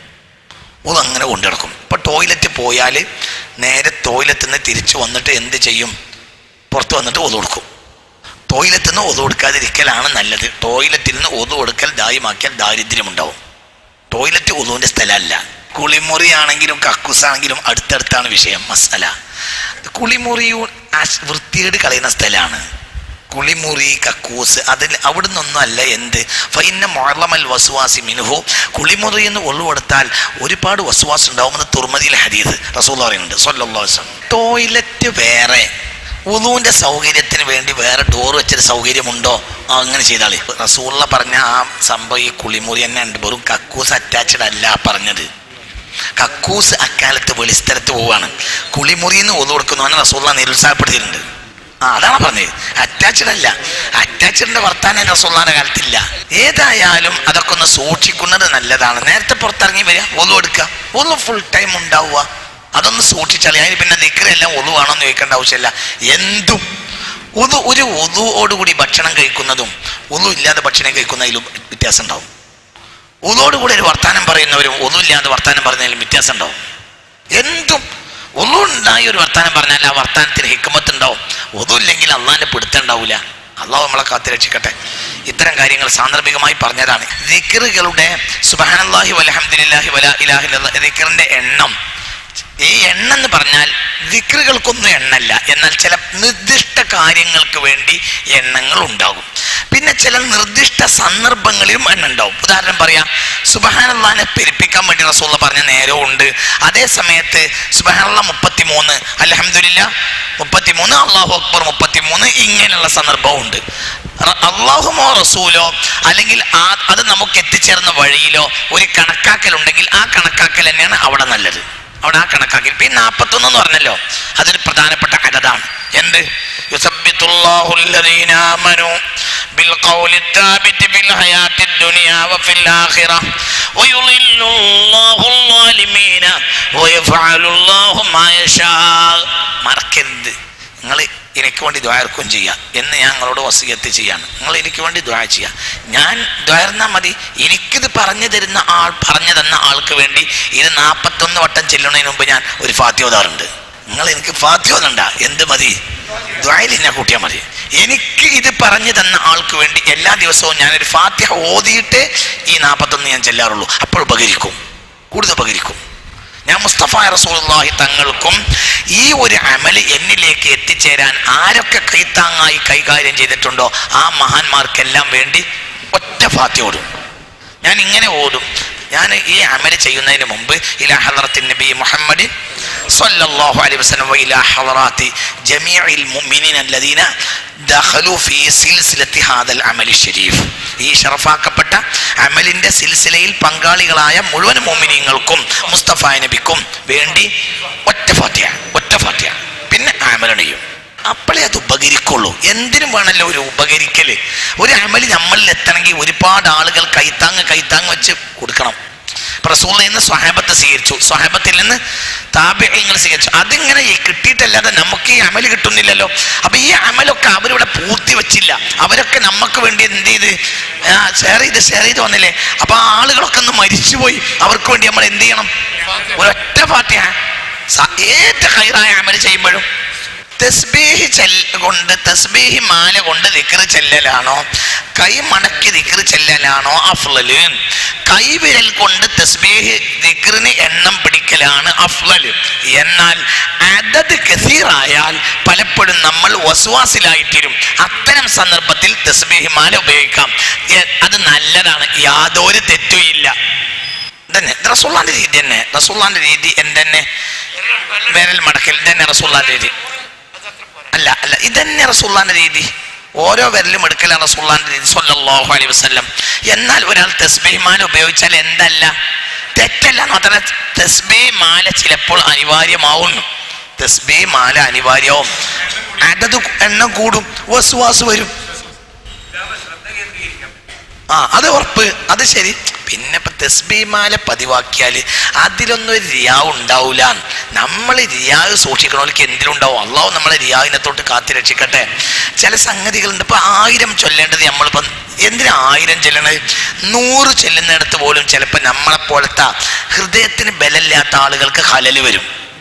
ഒന്നും അങ്ങനെ കൊണ്ടു നടക്കും ഇപ്പൊ ടോയ്ലറ്റ് പോയാൽ നേരെ ടോയ്ലറ്റിൽ നിന്ന് തിരിച്ചു വന്നിട്ട് എന്ത് ചെയ്യും പുറത്ത് വന്നിട്ട് ഒതു കൊടുക്കും ടോയ്ലറ്റിൽ നിന്ന് ഒതു കൊടുക്കാതിരിക്കലാണ് നല്ലത് ടോയ്ലറ്റിൽ നിന്ന് ഒതു കൊടുക്കൽ ദായമാക്കിയാൽ ദാരിദ്ര്യമുണ്ടാവും ടോയ്ലറ്റ് ഒതുവിന്റെ സ്ഥലമല്ല കുളിമുറി ആണെങ്കിലും കക്കൂസാണെങ്കിലും അടുത്തടുത്താണ് വിഷയം മസല കുളിമുറിയും അശ്- വൃത്തികേട് കളയുന്ന സ്ഥലമാണ് കുളിമുറി കക്കൂസ് അതിൽ അവിടെ നിന്നൊന്നും അല്ല എന്ത് ഫൈന മുഴലമൽ വസുവാസി മിനുഹു കുളിമുറി എന്ന് ഒളിവെടുത്താൽ ഒരുപാട് വസുവാസ് ഉണ്ടാവുമെന്ന് തുർമതിയിൽ ഹരീത് റസൂൽ പറയുന്നുണ്ട് സൊല്ലാസം ടോയ്ലറ്റ് വേറെ ഉളുവിന്റെ സൗകര്യത്തിന് വേണ്ടി വേറെ ഡോർ വെച്ചൊരു സൗകര്യമുണ്ടോ ആ, അങ്ങനെ ചെയ്താളി റസൂള്ള പറഞ്ഞ ആ സംഭവം ഈ കുളിമുറി തന്നെ ഉണ്ട് വെറും കക്കൂസ് അറ്റാച്ച്ഡ് അല്ല പറഞ്ഞത് കക്കൂസ് അക്കാലത്ത് വെളിസ്ഥലത്ത് പോവാണ് കുളിമുറിയിൽ നിന്ന് ഒതു കൊടുക്കുന്നവനെ റസൂള്ള നിരുത്സാഹപ്പെടുത്തിയിട്ടുണ്ട് ആ അതാണ് പറഞ്ഞത് അറ്റാച്ച്ഡ് അല്ല അറ്റാച്ച്ഡിന്റെ വർത്താനം റസൂള്ളാന്റെ കാലത്തില്ല ഏതായാലും അതൊക്കെ ഒന്ന് സൂക്ഷിക്കുന്നത് നല്ലതാണ് നേരത്തെ പുറത്തിറങ്ങി വരിക ഒതു എടുക്കുക ഒന്നു ഫുൾ ടൈം ഉണ്ടാവുക അതൊന്ന് സൂക്ഷിച്ചാൽ അതിന് പിന്നെ നിക്കറെല്ലാം ഒതു ആണോന്ന് ചോദിക്കേണ്ട ആവശ്യമില്ല എന്തും ഒതു ഒരു ഒതുവോടുകൂടി ഭക്ഷണം കഴിക്കുന്നതും ഒതു ഇല്ലാതെ ഭക്ഷണം കഴിക്കുന്നതിലും വ്യത്യാസം ഉണ്ടാവും ഒതോടുകൂടി ഒരു വർത്താനം പറയുന്നവരും ഒന്നുമില്ലാതെ വർത്താനം പറയുന്നതിലും വ്യത്യാസം ഉണ്ടാവും എന്തും ഒന്നുണ്ടായി ഒരു വർത്താനം പറഞ്ഞാൽ ആ വർത്താനത്തിന് ഹിക്കുമത്ത് ഉണ്ടാവും ഒന്നുമില്ലെങ്കിൽ അള്ളാന്റെ പിടുത്തം ഉണ്ടാവില്ല അള്ളാഹു നമ്മളെ കാത്തുരക്ഷിക്കട്ടെ ഇത്തരം കാര്യങ്ങൾ സാന്ദർഭികമായി പറഞ്ഞതാണ് ദിക്കറുകളുടെ സുബാനല്ലാഹി വലഹമ്മദില്ലാഹി വല ഇലാഹി ദിക്കറിന്റെ എണ്ണം ഈ എണ്ണം എന്ന് പറഞ്ഞാൽ ദിക്റുകൾക്കൊന്നും എണ്ണല്ല എന്നാൽ ചില നിർദ്ദിഷ്ട കാര്യങ്ങൾക്ക് വേണ്ടി എണ്ണങ്ങൾ ഉണ്ടാകും പിന്നെ ചില നിർദ്ദിഷ്ട സന്ദർഭങ്ങളിലും എണ്ണ ഉണ്ടാവും ഉദാഹരണം പറയാം സുബഹാനല്ലാനെ പെരുപ്പിക്കാൻ വേണ്ടി റസൂള്ള പറഞ്ഞ നേരവും ഉണ്ട് അതേ സമയത്ത് സുബഹാനുള്ള മുപ്പത്തിമൂന്ന് അലഹമില്ല മുപ്പത്തിമൂന്ന് അള്ളാഹു അക്ബർ മുപ്പത്തിമൂന്ന് ഇങ്ങനെയുള്ള സന്ദർഭവും ഉണ്ട് റ- അള്ളാഹുമോ റസൂലോ അല്ലെങ്കിൽ ആ അത് നമുക്ക് എത്തിച്ചേർന്ന വഴിയിലോ ഒരു കണക്കാക്കലുണ്ടെങ്കിൽ ആ കണക്കാക്കൽ തന്നെയാണ് അവിടെ നല്ലത് അവിടെ ആ കണക്കാക്കി പിന്നെ നാൽപ്പത്തൊന്ന് എന്ന് പറഞ്ഞല്ലോ അതൊരു പ്രധാനപ്പെട്ട അടതാണ് എന്ത് യുസബ്ബിത്തുല്ലാഹു الذين آمنوا بالقول الثابت في الحياة الدنيا وفي الآخرة ويضل الله الظالمين ويفعل الله ما يشاء മറക്കരുത് നിങ്ങൾ എനിക്ക് വേണ്ടി ദ്വാർക്കും ചെയ്യാം എന്ന് ഞാൻ നിങ്ങളോട് വസീയത്ത് ചെയ്യാണ് നിങ്ങൾ എനിക്ക് വേണ്ടി ദ്വാ ചെയ്യാം ഞാൻ ദ്വാർന്നാൽ മതി എനിക്കിത് പറഞ്ഞു തരുന്ന ആൾ പറഞ്ഞു തന്ന ആൾക്ക് വേണ്ടി ഇത് നാൽപ്പത്തൊന്ന് വട്ടം ചെല്ലുന്നതിന് മുമ്പ് ഞാൻ ഒരു ഫാത്തി ഓതാറുണ്ട് നിങ്ങൾ എനിക്ക് ഫാത്തി ഓതണ്ട എന്ത് മതി ദ്വായിൽ എന്നെ കൂട്ടിയാൽ മതി എനിക്ക് ഇത് പറഞ്ഞു തന്ന ആൾക്ക് വേണ്ടി എല്ലാ ദിവസവും ഞാനൊരു ഫാത്തിഹ ഓതിയിട്ട് ഈ നാൽപ്പത്തൊന്ന് ഞാൻ ചെല്ലാറുള്ളൂ അപ്പോൾ ഉപകരിക്കും കൂടുതൽ ഉപകരിക്കും ഞാൻ മുസ്തഫ റസൂലുള്ളാഹി തങ്ങൾക്കും ഈ ഒരു അമല് എന്നിലേക്ക് എത്തിച്ചേരാൻ ആരൊക്കെ കൈത്താങ്ങായി കൈകാര്യം ചെയ്തിട്ടുണ്ടോ ആ മഹാന്മാർക്കെല്ലാം വേണ്ടി ഒറ്റ ഫാത്തി ഓടും ഞാൻ ഇങ്ങനെ ഓടും ഞാൻ ഈ അമല് ചെയ്യുന്നതിന് മുമ്പ് ഇലാ ഹളറത്തിൻ നബി മുഹമ്മദ് സ്വല്ലല്ലാഹു അലൈഹി വസല്ലം വഇലാ ഹളറാത്തി ജമീഇൽ മുഅ്മിനീന അല്ലദീന ദഖലു ഫീ സിൽസിലത്തി ഹാദൽ അമലി ഷരീഫ് ഈ ഷറഫാക്കപ്പെട്ട അമലിന്റെ സിൽസിലയിൽ പങ്കാളികളായ മുഴുവൻ മോമിനിയങ്ങൾക്കും മുസ്തഫ നബിക്കും വേണ്ടി ഒറ്റ ഫാത്തിയ ഒറ്റ ഫാത്തിയ പിന്നെ അമലണയും അപ്പോഴേ അത് ഉപകരിക്കുള്ളൂ എന്തിനും വേണമല്ലോ ഒരു ഉപകരിക്കല് ഒരു അമല് നമ്മളിൽ എത്തണമെങ്കിൽ ഒരുപാട് ആളുകൾ കൈത്താങ് കൈത്താങ് വെച്ച് കൊടുക്കണം ഇപ്പൊ റസൂലിൽ നിന്ന് സ്വഹാബത്ത് സ്വീകരിച്ചു സ്വഹാബത്തിൽ നിന്ന് താപ്യങ്ങൾ സ്വീകരിച്ചു അതിങ്ങനെ ഈ കിട്ടിയിട്ടല്ലാതെ നമുക്ക് ഈ അമല് കിട്ടുന്നില്ലല്ലോ അപ്പൊ ഈ അമലൊക്കെ അവരിവിടെ പൂർത്തി വെച്ചില്ല അവരൊക്കെ നമുക്ക് വേണ്ടി എന്ത് ചെയ്ത് ഷെയർ ചെയ്ത് ഷെയർ ചെയ്ത് വന്നില്ലേ അപ്പൊ ആ ആളുകളൊക്കെ ഒന്ന് മരിച്ചുപോയി അവർക്ക് വേണ്ടി നമ്മൾ എന്ത് ചെയ്യണം ഒരൊറ്റ പാർട്ടിയാ ഏത് ഹൈറായ അമല് ചെയ്യുമ്പോഴും തസ്ബീഹ് ചെല്ല കൊണ്ട് തസ്ബീഹ് മാല കൊണ്ട് ദിക്റ് ചെല്ലലാണോ കൈ മടക്കി ദിക്റ് ചെല്ലലാണോ അഫ്ലല് കൈവിരൽ കൊണ്ട് തസ്ബീഹ് ദിക്റിന് എണ്ണം പിടിക്കലാണ് അഫ്ലല് എന്നാൽ അതത് കസീറായാൽ പലപ്പോഴും നമ്മൾ വസുവാസിലായിത്തീരും അത്തരം സന്ദർഭത്തിൽ തസ്ബീഹ് മാല ഉപയോഗിക്കാം എ- അത് നല്ലതാണ് യാതൊരു തെറ്റുമില്ല തന്നെ ഇത് റസൂള്ളാന്റെ രീതി തന്നെ റസൂള്ളാന്റെ രീതി എന്തെന്നെ വിരൽ മടക്കൽ ഇതന്നെ റസൂള്ളാന്റെ രീതി അല്ല അല്ല ഇതന്നെ റസൂള്ളാന്റെ രീതി ഓരോ വിരലും എടുക്കലാണ് റസൂള്ളാന്റെ രീതി സല്ലല്ലാഹു അലൈഹി വസല്ലം എന്നാൽ ഒരാൾ തസ്ബീഹ് മാല ഉപയോഗിച്ചാൽ എന്തല്ല തെറ്റല്ല മാത്രമല്ല തസ്ബീഹ് മാല ചിലപ്പോൾ അനിവാര്യമാവുന്നു തസ്ബീഹ് മാല അനിവാര്യവും അതത് എണ്ണം കൂടും വസുവാസ് വരും ശ്രദ്ധ കേന്ദ്രീകരിക്കാം ആ അത് ഉറപ്പ് അത് ശരി പിന്നെ ഇപ്പൊ തസ്ബീമാല പതിവാക്കിയാൽ അതിലൊന്നും ഒരു റിയാവ് ഉണ്ടാവൂല നമ്മൾ റിയാവ് സൂക്ഷിക്കണവർക്ക് എന്തിലുണ്ടാവും അള്ളാഹു നമ്മളെ റിയാവിനെ തൊട്ട് കാത്തി രക്ഷിക്കട്ടെ ചില സംഗതികളുണ്ട് ഇപ്പൊ ആയിരം ചൊല്ലേണ്ടത് നമ്മളിപ്പം എന്തിനാ ആയിരം ചെല്ലണത് നൂറ് ചെല്ലുന്നിടത്ത് പോലും ചിലപ്പോൾ നമ്മളെ പോലത്തെ ഹൃദയത്തിന് ബലമില്ലാത്ത ആളുകൾക്ക് ഹലല് വരും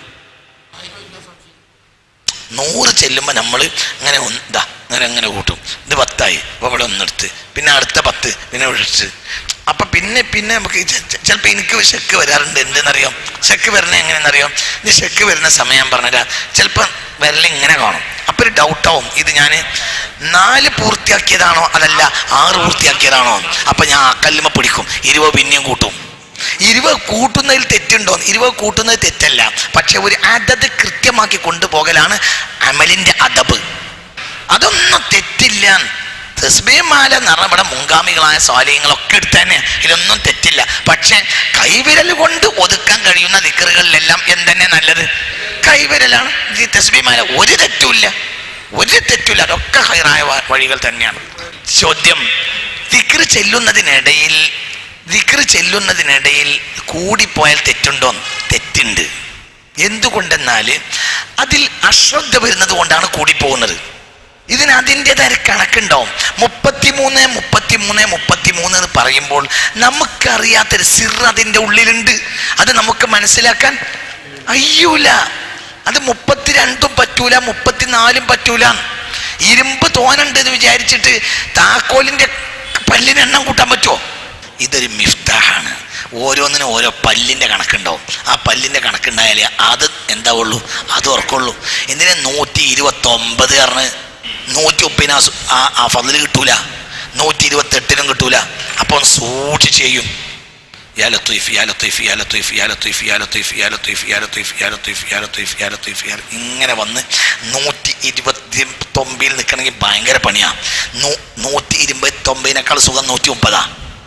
നൂറ് ചെല്ലുമ്പോൾ നമ്മൾ ഇങ്ങനെ ഒന്ന് ഇതാ അങ്ങനെ അങ്ങനെ കൂട്ടും ഇത് പത്തായി അപ്പോൾ ഇവിടെ ഒന്നെടുത്ത് പിന്നെ അടുത്ത പത്ത് പിന്നെ ഒഴിച്ച് അപ്പൊ പിന്നെ പിന്നെ നമുക്ക് ചിലപ്പോൾ എനിക്ക് ഷെക്ക് വരാറുണ്ട് എന്തെന്നറിയാം ഷെക്ക് വരണേ എങ്ങനെയെന്നറിയാം ഇത് ഷെക്ക് വരുന്ന സമയം പറഞ്ഞുതരാം ചിലപ്പോൾ വിരൽ ഇങ്ങനെ കാണും അപ്പൊ ഒരു ഡൗട്ടാവും ഇത് ഞാൻ നാല് പൂർത്തിയാക്കിയതാണോ അതല്ല ആറ് പൂർത്തിയാക്കിയതാണോ അപ്പൊ ഞാൻ ആ കല്ലുമ പിടിക്കും ഇരുപത് പിന്നെയും കൂട്ടും ഇരുപത് കൂട്ടുന്നതിൽ തെറ്റുണ്ടോ ഇരുപത് കൂട്ടുന്നത് തെറ്റല്ല പക്ഷെ ഒരു അതത് കൃത്യമാക്കി കൊണ്ടുപോകലാണ് അമലിന്റെ അതബ് അതൊന്നും തെറ്റില്ല തസ്ബീമാല നിറവിടെ മുൻഗാമികളായ സ്വാലയങ്ങളൊക്കെ എടുത്ത് തന്നെ ഇതൊന്നും തെറ്റില്ല പക്ഷെ കൈവിരൽ കൊണ്ട് ഒതുക്കാൻ കഴിയുന്ന ദിക്കറുകളിലെല്ലാം എന്തെന്നെ നല്ലത് കൈവിരലാണ് ഈ തസ്ബീമാല ഒരു തെറ്റുമില്ല ഒരു തെറ്റില്ല അതൊക്കെ ഹൈറായ വ- വഴികൾ തന്നെയാണ് ചോദ്യം ദിക്ർ ചെല്ലുന്നതിനിടയിൽ ദിക്ർ ചെല്ലുന്നതിനിടയിൽ കൂടിപ്പോയാൽ തെറ്റുണ്ടോ തെറ്റുണ്ട് എന്തുകൊണ്ടെന്നാൽ അതിൽ അശ്രദ്ധ വരുന്നത് കൊണ്ടാണ് കൂടിപ്പോകുന്നത് ഇതിന് അതിൻ്റെതായ ഒരു കണക്കുണ്ടാവും മുപ്പത്തിമൂന്ന് മുപ്പത്തിമൂന്ന് മുപ്പത്തിമൂന്ന് എന്ന് പറയുമ്പോൾ നമുക്കറിയാത്തൊരു സിർ അതിൻ്റെ ഉള്ളിലുണ്ട് അത് നമുക്ക് മനസ്സിലാക്കാൻ അയ്യൂല അത് മുപ്പത്തിരണ്ടും പറ്റൂല മുപ്പത്തിനാലും പറ്റൂല ഇരുമ്പ് തോനുണ്ട് എന്ന് വിചാരിച്ചിട്ട് താക്കോലിന്റെ പല്ലിന് എണ്ണം കൂട്ടാൻ പറ്റുമോ ഇതൊരു മിഫ്താഹാണ് ഓരോന്നിനും ഓരോ പല്ലിന്റെ കണക്കുണ്ടാവും ആ പല്ലിന്റെ കണക്കുണ്ടായാലേ അത് എന്താവുള്ളൂ അത് ഉറക്കുള്ളൂ എന്തിനാ നൂറ്റി ഇരുപത്തി ഒമ്പത് പറഞ്ഞ് നൂറ്റി ഒപ്പിന് ആ സു- ആ ആ ഫതില് കിട്ടൂല നൂറ്റി ഇരുപത്തി എട്ടിനും കിട്ടൂല അപ്പോൾ സൂക്ഷിച്ച് ചെയ്യും يا لطيف يا لطيف يا لطيف يا لطيف يا لطيف يا لطيف يا لطيف يا لطيف يا لطيف يا لطيف يا ഇങ്ങനെ വന്ന് നൂറ്റി ഇരുപത്തി തൊമ്പതിൽ നിൽക്കണമെങ്കിൽ ഭയങ്കര പണിയാ നൂ- നൂറ്റി ഇരുപത്തി ഒമ്പതിനേക്കാൾ സുഖം നൂറ്റി മുപ്പതാ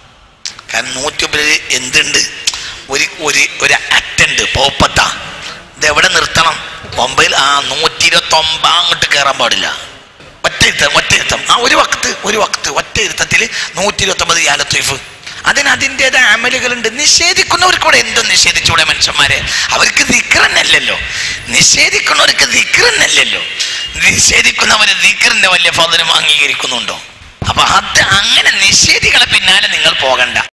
കാരണം നൂറ്റി ഒമ്പതിൽ എന്തുണ്ട് ഒരു ഒരു ഒരു അറ്റുണ്ട് പോപ്പത്ത ഇത് എവിടെ നിർത്തണം ഒമ്പതിൽ ആ നൂറ്റി ഇരുപത്തി ഒമ്പത് അങ്ങോട്ട് കയറാൻ പാടില്ല ഒറ്റ ഇരുത്തം ഒറ്റ ഇരുത്തം ആ ഒരു വക്ത് ഒരു വക്ത് ഒറ്റ ഇരുത്തത്തിൽ നൂറ്റി ഇരുപത്തി ഒമ്പത് യാലത്വീഫ് അതിന് അതിൻ്റെതായ അമലുകളുണ്ട് നിഷേധിക്കുന്നവർക്കൂടെ എന്തും നിഷേധിച്ചൂടെ മനുഷ്യന്മാരെ അവർക്ക് ദിക്റന്നല്ലല്ലോ നിഷേധിക്കുന്നവർക്ക് ദിക്റന്നല്ലല്ലോ നിഷേധിക്കുന്നവര് ദിക്റിന്റെ വലിയ ഫലം അംഗീകരിക്കുന്നുണ്ടോ അപ്പൊ അത് അങ്ങനെ നിഷേധികളെ പിന്നാലെ നിങ്ങൾ പോകണ്ട